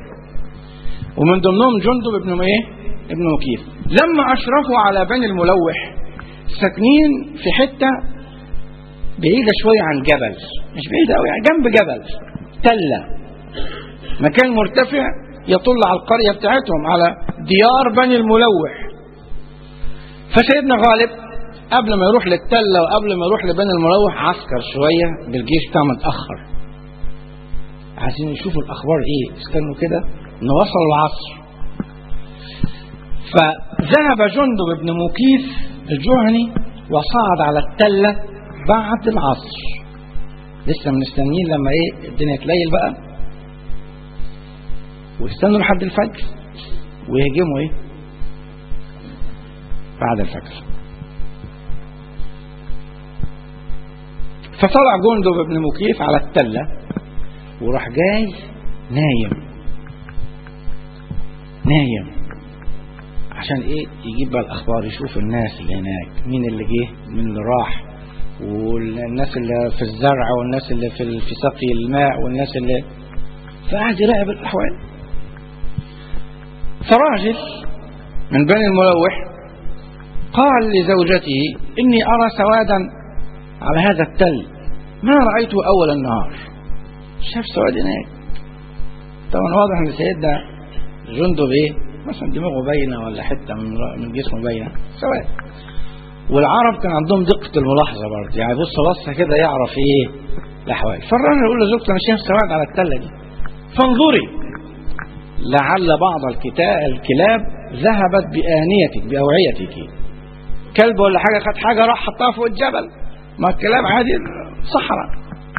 ومن ضمنهم جندب ابن ايه ابن مكيف لما اشرفوا على بني الملوح ساكنين في حتة بعيدة شوية عن جبل مش بعيدة أوي يعني جنب جبل تلة مكان مرتفع يطل على القرية بتاعتهم على ديار بني الملوح فسيدنا غالب قبل ما يروح للتلة وقبل ما يروح لبني الملوح عسكر شوية بالجيش بتاعه متأخر عايزين يشوفوا الأخبار إيه استنوا كده إن وصلوا العصر فذهب جندب بن مكيث الجهني وصعد على التلة بعد العصر لسه مستنيين لما ايه الدنيا تليل بقى ويستنوا لحد الفجر ويهجموا ايه بعد الفجر فطلع جندب بن مكيف على التلة وراح جاي نايم نايم عشان ايه يجيب بقى الاخبار يشوف الناس اللي هناك مين اللي جه مين اللي راح والناس اللي في الزرع والناس اللي في في سقي الماء والناس اللي فقعد يراقب الاحوال فراجل من بني الملوح قال لزوجته اني ارى سوادا على هذا التل ما رايته اول النهار شاف سواد هناك طبعا واضح ان سيدنا جندب ايه مثلا دماغه باينه ولا حته من من جسمه باينه سواد والعرب كان عندهم دقه الملاحظه برضه يعني بص بصه كده يعرف ايه الاحوال فالراجل يقول لزوجته انا شايف سواد على التله دي فانظري لعل بعض الكتاب الكلاب ذهبت بآنيتك بأوعيتك كلب ولا حاجة خد حاجة راح حطها فوق الجبل ما الكلاب عادي صحراء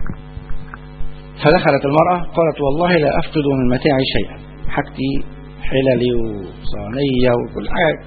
فدخلت المرأة قالت والله لا أفقد من متاعي شيئا حاجتي حللي وصانية وكل حاجة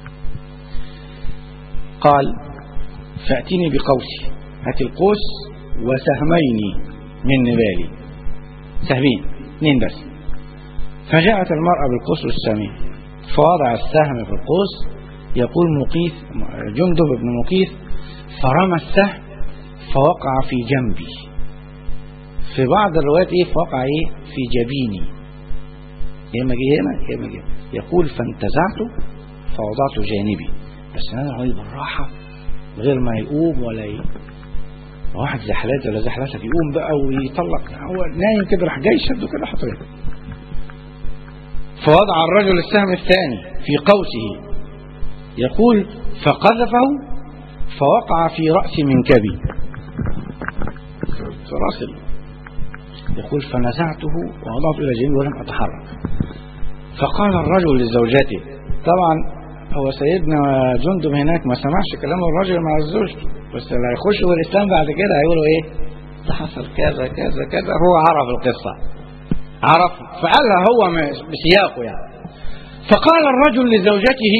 قال فأتيني بقوسي هات القوس وسهمين من نبالي سهمين اثنين بس فجاءت المرأة بالقوس والسهمين فوضع السهم في القوس يقول مقيث جندب بن مقيث فرمى السهم فوقع في جنبي في بعض الروايات ايه فوقع ايه في جبيني يا اما جه هنا يا اما جه يقول فانتزعته فوضعته جانبي بس انا هو بالراحه غير ما يقوم ولا ايه واحد زحلات ولا زحلاتك يقوم بقى ويطلق هو نايم كده راح جاي شده كده حطه فوضع الرجل السهم الثاني في قوسه يقول فقذفه فوقع في رأس منكبي في رأس يقول فنزعته ووضعته إلى جنبي ولم أتحرك فقال الرجل لزوجته طبعا هو سيدنا جندب هناك ما سمعش كلام الرجل مع الزوج بس اللي هيخشوا في الإسلام بعد كده هيقولوا إيه ده حصل كذا كذا كذا هو عرف القصة عرف فقالها هو بسياقه يعني فقال الرجل لزوجته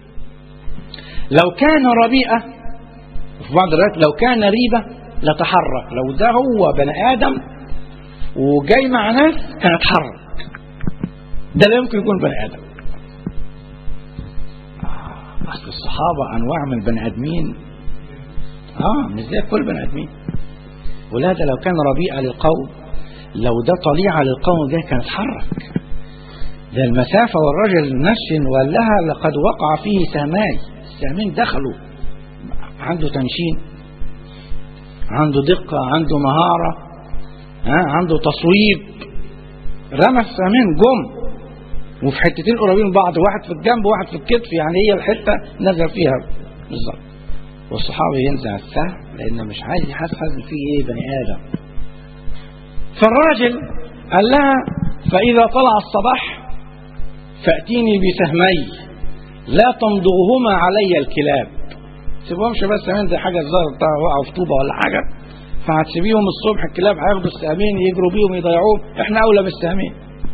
لو كان ربيئة في بعض الروايات لو كان ريبة لتحرك لو ده هو بني آدم وجاي مع ناس كان اتحرك ده لا يمكن يكون بني آدم أصل الصحابة أنواع من البني آدمين آه مش زي كل بني آدمين ولهذا لو كان ربيئة للقوم لو ده طليعة للقوم ده كان اتحرك ده المسافة والرجل نش ولها لقد وقع فيه سهمان السهمين دخلوا عنده تنشين عنده دقة عنده مهارة ها عنده تصويب رمى السهمين جم وفي حتتين قريبين من بعض واحد في الجنب وواحد في الكتف يعني هي الحتة نزل فيها بالظبط والصحابي ينزع السهم لأنه مش عايز يحس ان فيه ايه بني آدم فالراجل قال لها فإذا طلع الصباح فأتيني بسهمي لا تمضغهما علي الكلاب سيبهمش بس من دي حاجة الظاهر بتاع وقعوا في طوبة ولا حاجة فهتسيبيهم الصبح الكلاب هياخدوا السهمين يجروا بيهم يضيعوهم احنا أولى بالسهمين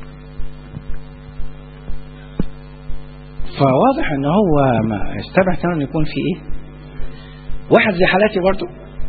فواضح ان هو ما استبع كمان يكون في ايه واحد زي حالاتي برضو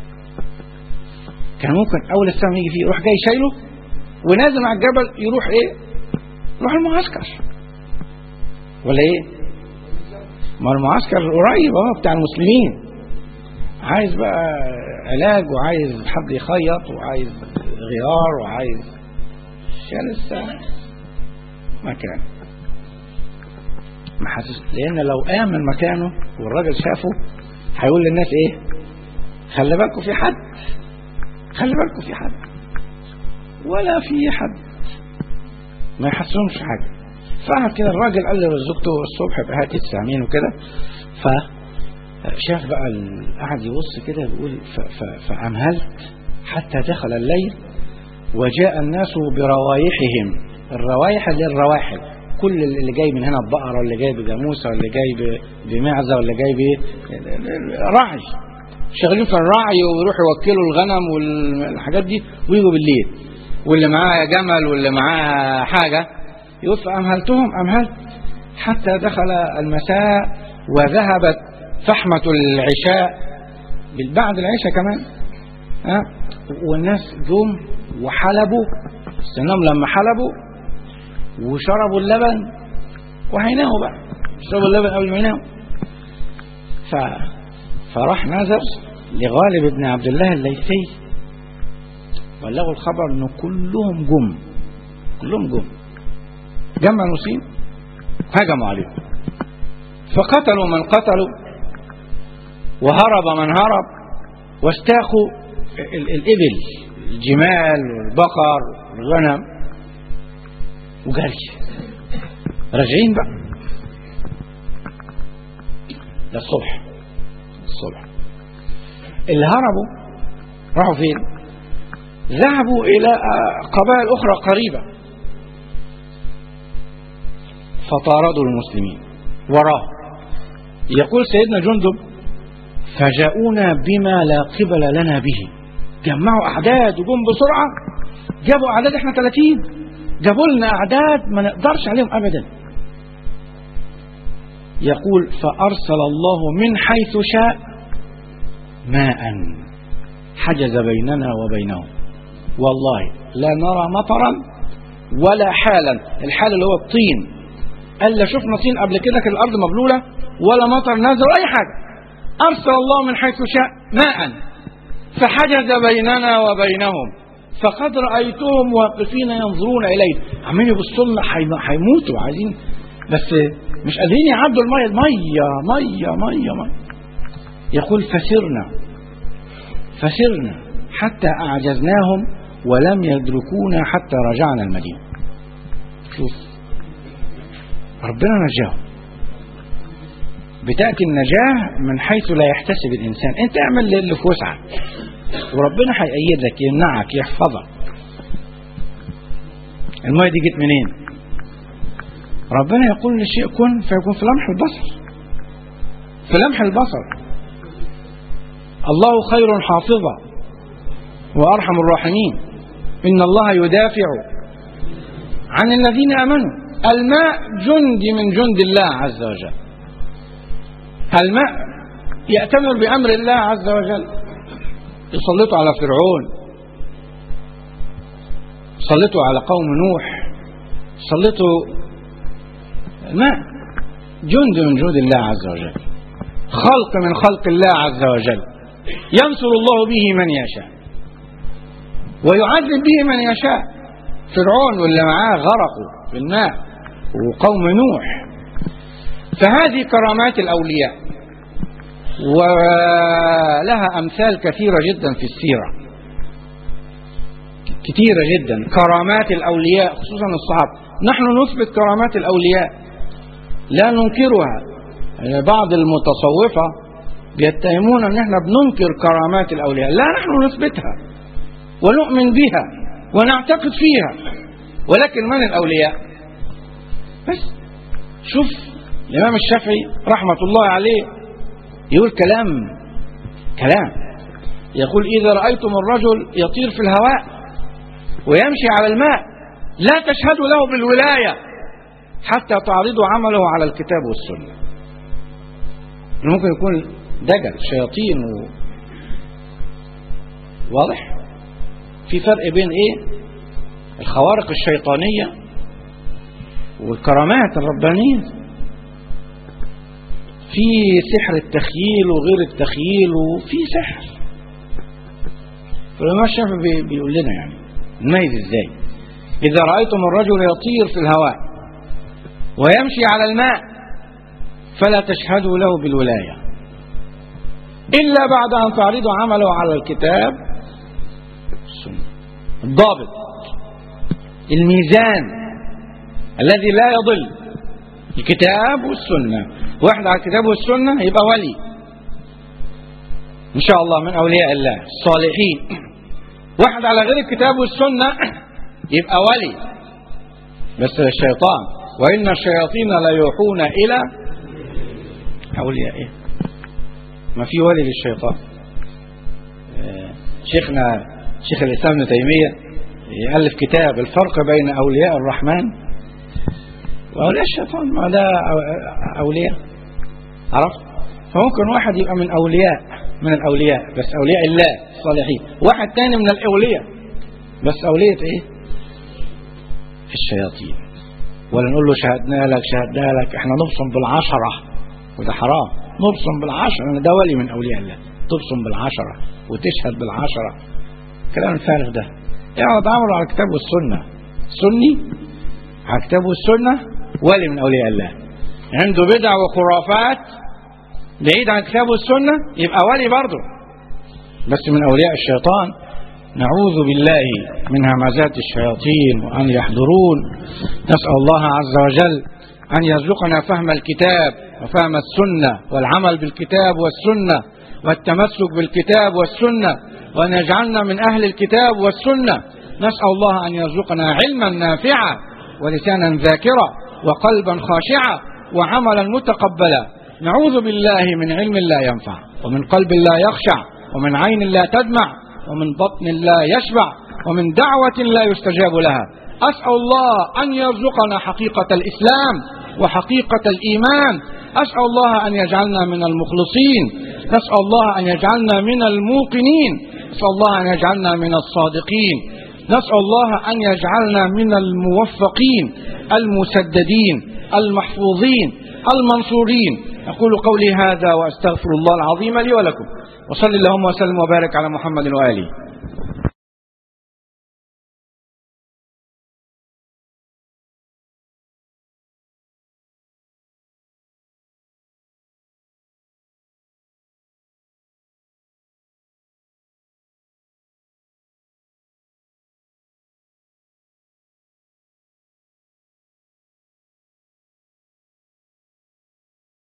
كان ممكن اول السهم يجي فيه يروح جاي شايله ونازل على الجبل يروح ايه يروح المعسكر ولا ايه ما المعسكر قريب اهو بتاع المسلمين عايز بقى علاج وعايز حد يخيط وعايز غيار وعايز شال السهم مكان ما حاسس لان لو قام من مكانه والراجل شافه هيقول للناس ايه خلي بالكم في حد خلي بالكم في حد ولا في حد ما يحسهمش في حاجه فقعد كده الراجل قال لزوجته الصبح يبقى هاتي السامين وكده ف شاف بقى ال- قعد يبص كده بيقول ف- ف- فأمهلت حتى دخل الليل وجاء الناس بروايحهم الروايح اللي هي الرواحل كل اللي جاي من هنا ببقرة واللي جاي بجاموسة واللي جاي ب- بمعزة واللي جاي برعي شغالين في الرعي ويروحوا يوكلوا الغنم والحاجات دي ويجوا بالليل واللي معاه جمل واللي معاه حاجة يقول فأمهلتهم أمهلت حتى دخل المساء وذهبت فحمة العشاء بعد العشاء كمان ها والناس جم وحلبوا استناهم لما حلبوا وشربوا اللبن وهيناموا بقى شربوا اللبن قبل ما يناموا ف... فراح نزل لغالب بن عبد الله الليثي بلغوا الخبر انه كلهم جم كلهم جم جمع المسلمين هجموا عليهم فقتلوا من قتلوا وهرب من هرب واستاقوا ال- الإبل الجمال والبقر والغنم وجري راجعين بقى ده الصبح الصبح اللي هربوا راحوا فين ذهبوا إلى آه، قبائل أخرى قريبة فطاردوا المسلمين وراه يقول سيدنا جندب فجاءونا بما لا قبل لنا به جمعوا أعداد وجم بسرعة جابوا أعداد احنا 30 جابوا لنا أعداد ما نقدرش عليهم أبدا يقول فأرسل الله من حيث شاء ماء حجز بيننا وبينهم والله لا نرى مطرا ولا حالا الحال اللي هو الطين قال لا شفنا طين قبل كده كانت الأرض مبلولة ولا مطر نزل ولا أي حاجة أرسل الله من حيث شاء ماء فحجز بيننا وبينهم فقد رأيتهم واقفين ينظرون إليه عمالين يبصوا لنا حي- هيموتوا عايزين بس مش قادرين يعدوا المية مية مية مية مية يقول فسرنا فسرنا حتى أعجزناهم ولم يدركونا حتى رجعنا المدينة شوف ربنا نجاهم بتأتي النجاة من حيث لا يحتسب الإنسان أنت اعمل اللي في وسعك وربنا هيأيدك يمنعك يحفظك المية دي جت منين ربنا يقول لشيء كن فيكون في لمح البصر في لمح البصر الله خير حافظا وأرحم الراحمين إن الله يدافع عن الذين آمنوا الماء جندي من جند الله عز وجل الماء يأتمر بأمر الله عز وجل يسلطوا على فرعون سلطوا على قوم نوح سلطوا الماء جند من جند الله عز وجل خلق من خلق الله عز وجل ينصر الله به من يشاء ويعذب به من يشاء فرعون واللي معاه غرقوا في الماء وقوم نوح فهذه كرامات الأولياء ولها أمثال كثيرة جدا في السيرة كثيرة جدا كرامات الأولياء خصوصا الصحابة نحن نثبت كرامات الأولياء لا ننكرها يعني بعض المتصوفة بيتهمون أن احنا بننكر كرامات الأولياء لا نحن نثبتها ونؤمن بها ونعتقد فيها ولكن من الأولياء بس شوف الإمام الشافعي رحمة الله عليه يقول كلام كلام يقول إذا رأيتم الرجل يطير في الهواء ويمشي على الماء لا تشهدوا له بالولاية حتى تعرضوا عمله على الكتاب والسنة ممكن يكون دجل شياطين و... واضح في فرق بين ايه الخوارق الشيطانية والكرامات الربانية في سحر التخييل وغير التخييل وفي سحر فالإمام الشافعي بي- بيقول لنا يعني نميز ازاي إذا رأيتم الرجل يطير في الهواء ويمشي على الماء فلا تشهدوا له بالولاية إلا بعد أن تعرضوا عمله على الكتاب والسنة الضابط الميزان الذي لا يضل الكتاب والسنة واحد على الكتاب والسنة يبقى ولي إن شاء الله من أولياء الله الصالحين واحد على غير الكتاب والسنة يبقى ولي بس الشيطان وإن الشياطين لا يوحون إلى أوليائه ما في ولي للشيطان آه، شيخنا شيخ الإسلام ابن تيمية يألف كتاب الفرق بين أولياء الرحمن وأولياء الشيطان ما ده أولياء عرفت فممكن واحد يبقى من أولياء من الأولياء بس أولياء الله الصالحين واحد تاني من الأولياء بس أولية إيه الشياطين ولا نقول له شهدنا لك شهدنا لك احنا نبصم بالعشرة وده حرام نبصم بالعشرة أنا ده ولي من أولياء الله تبصم بالعشرة وتشهد بالعشرة كلام الفارغ ده يعني تعاملوا على الكتاب والسنة سني على الكتاب والسنة ولي من أولياء الله عنده بدع وخرافات بعيد عن الكتاب والسنة يبقى ولي برضه بس من أولياء الشيطان نعوذ بالله من همزات الشياطين وأن يحضرون نسأل الله عز وجل أن يرزقنا فهم الكتاب وفهم السنة والعمل بالكتاب والسنة والتمسك بالكتاب والسنة وأن يجعلنا من أهل الكتاب والسنة نسأل الله أن يرزقنا علما نافعا ولسانا ذاكرا وقلبا خاشعا وعملا متقبلا نعوذ بالله من علم لا ينفع ومن قلب لا يخشع ومن عين لا تدمع ومن بطن لا يشبع ومن دعوة لا يستجاب لها أسأل الله أن يرزقنا حقيقة الإسلام وحقيقة الإيمان أسأل الله أن يجعلنا من المخلصين نسأل الله أن يجعلنا من الموقنين نسأل الله أن يجعلنا من الصادقين نسأل الله أن يجعلنا من الموفقين المسددين المحفوظين المنصورين أقول قولي هذا وأستغفر الله العظيم لي ولكم وصل اللهم وسلم وبارك على محمد وآله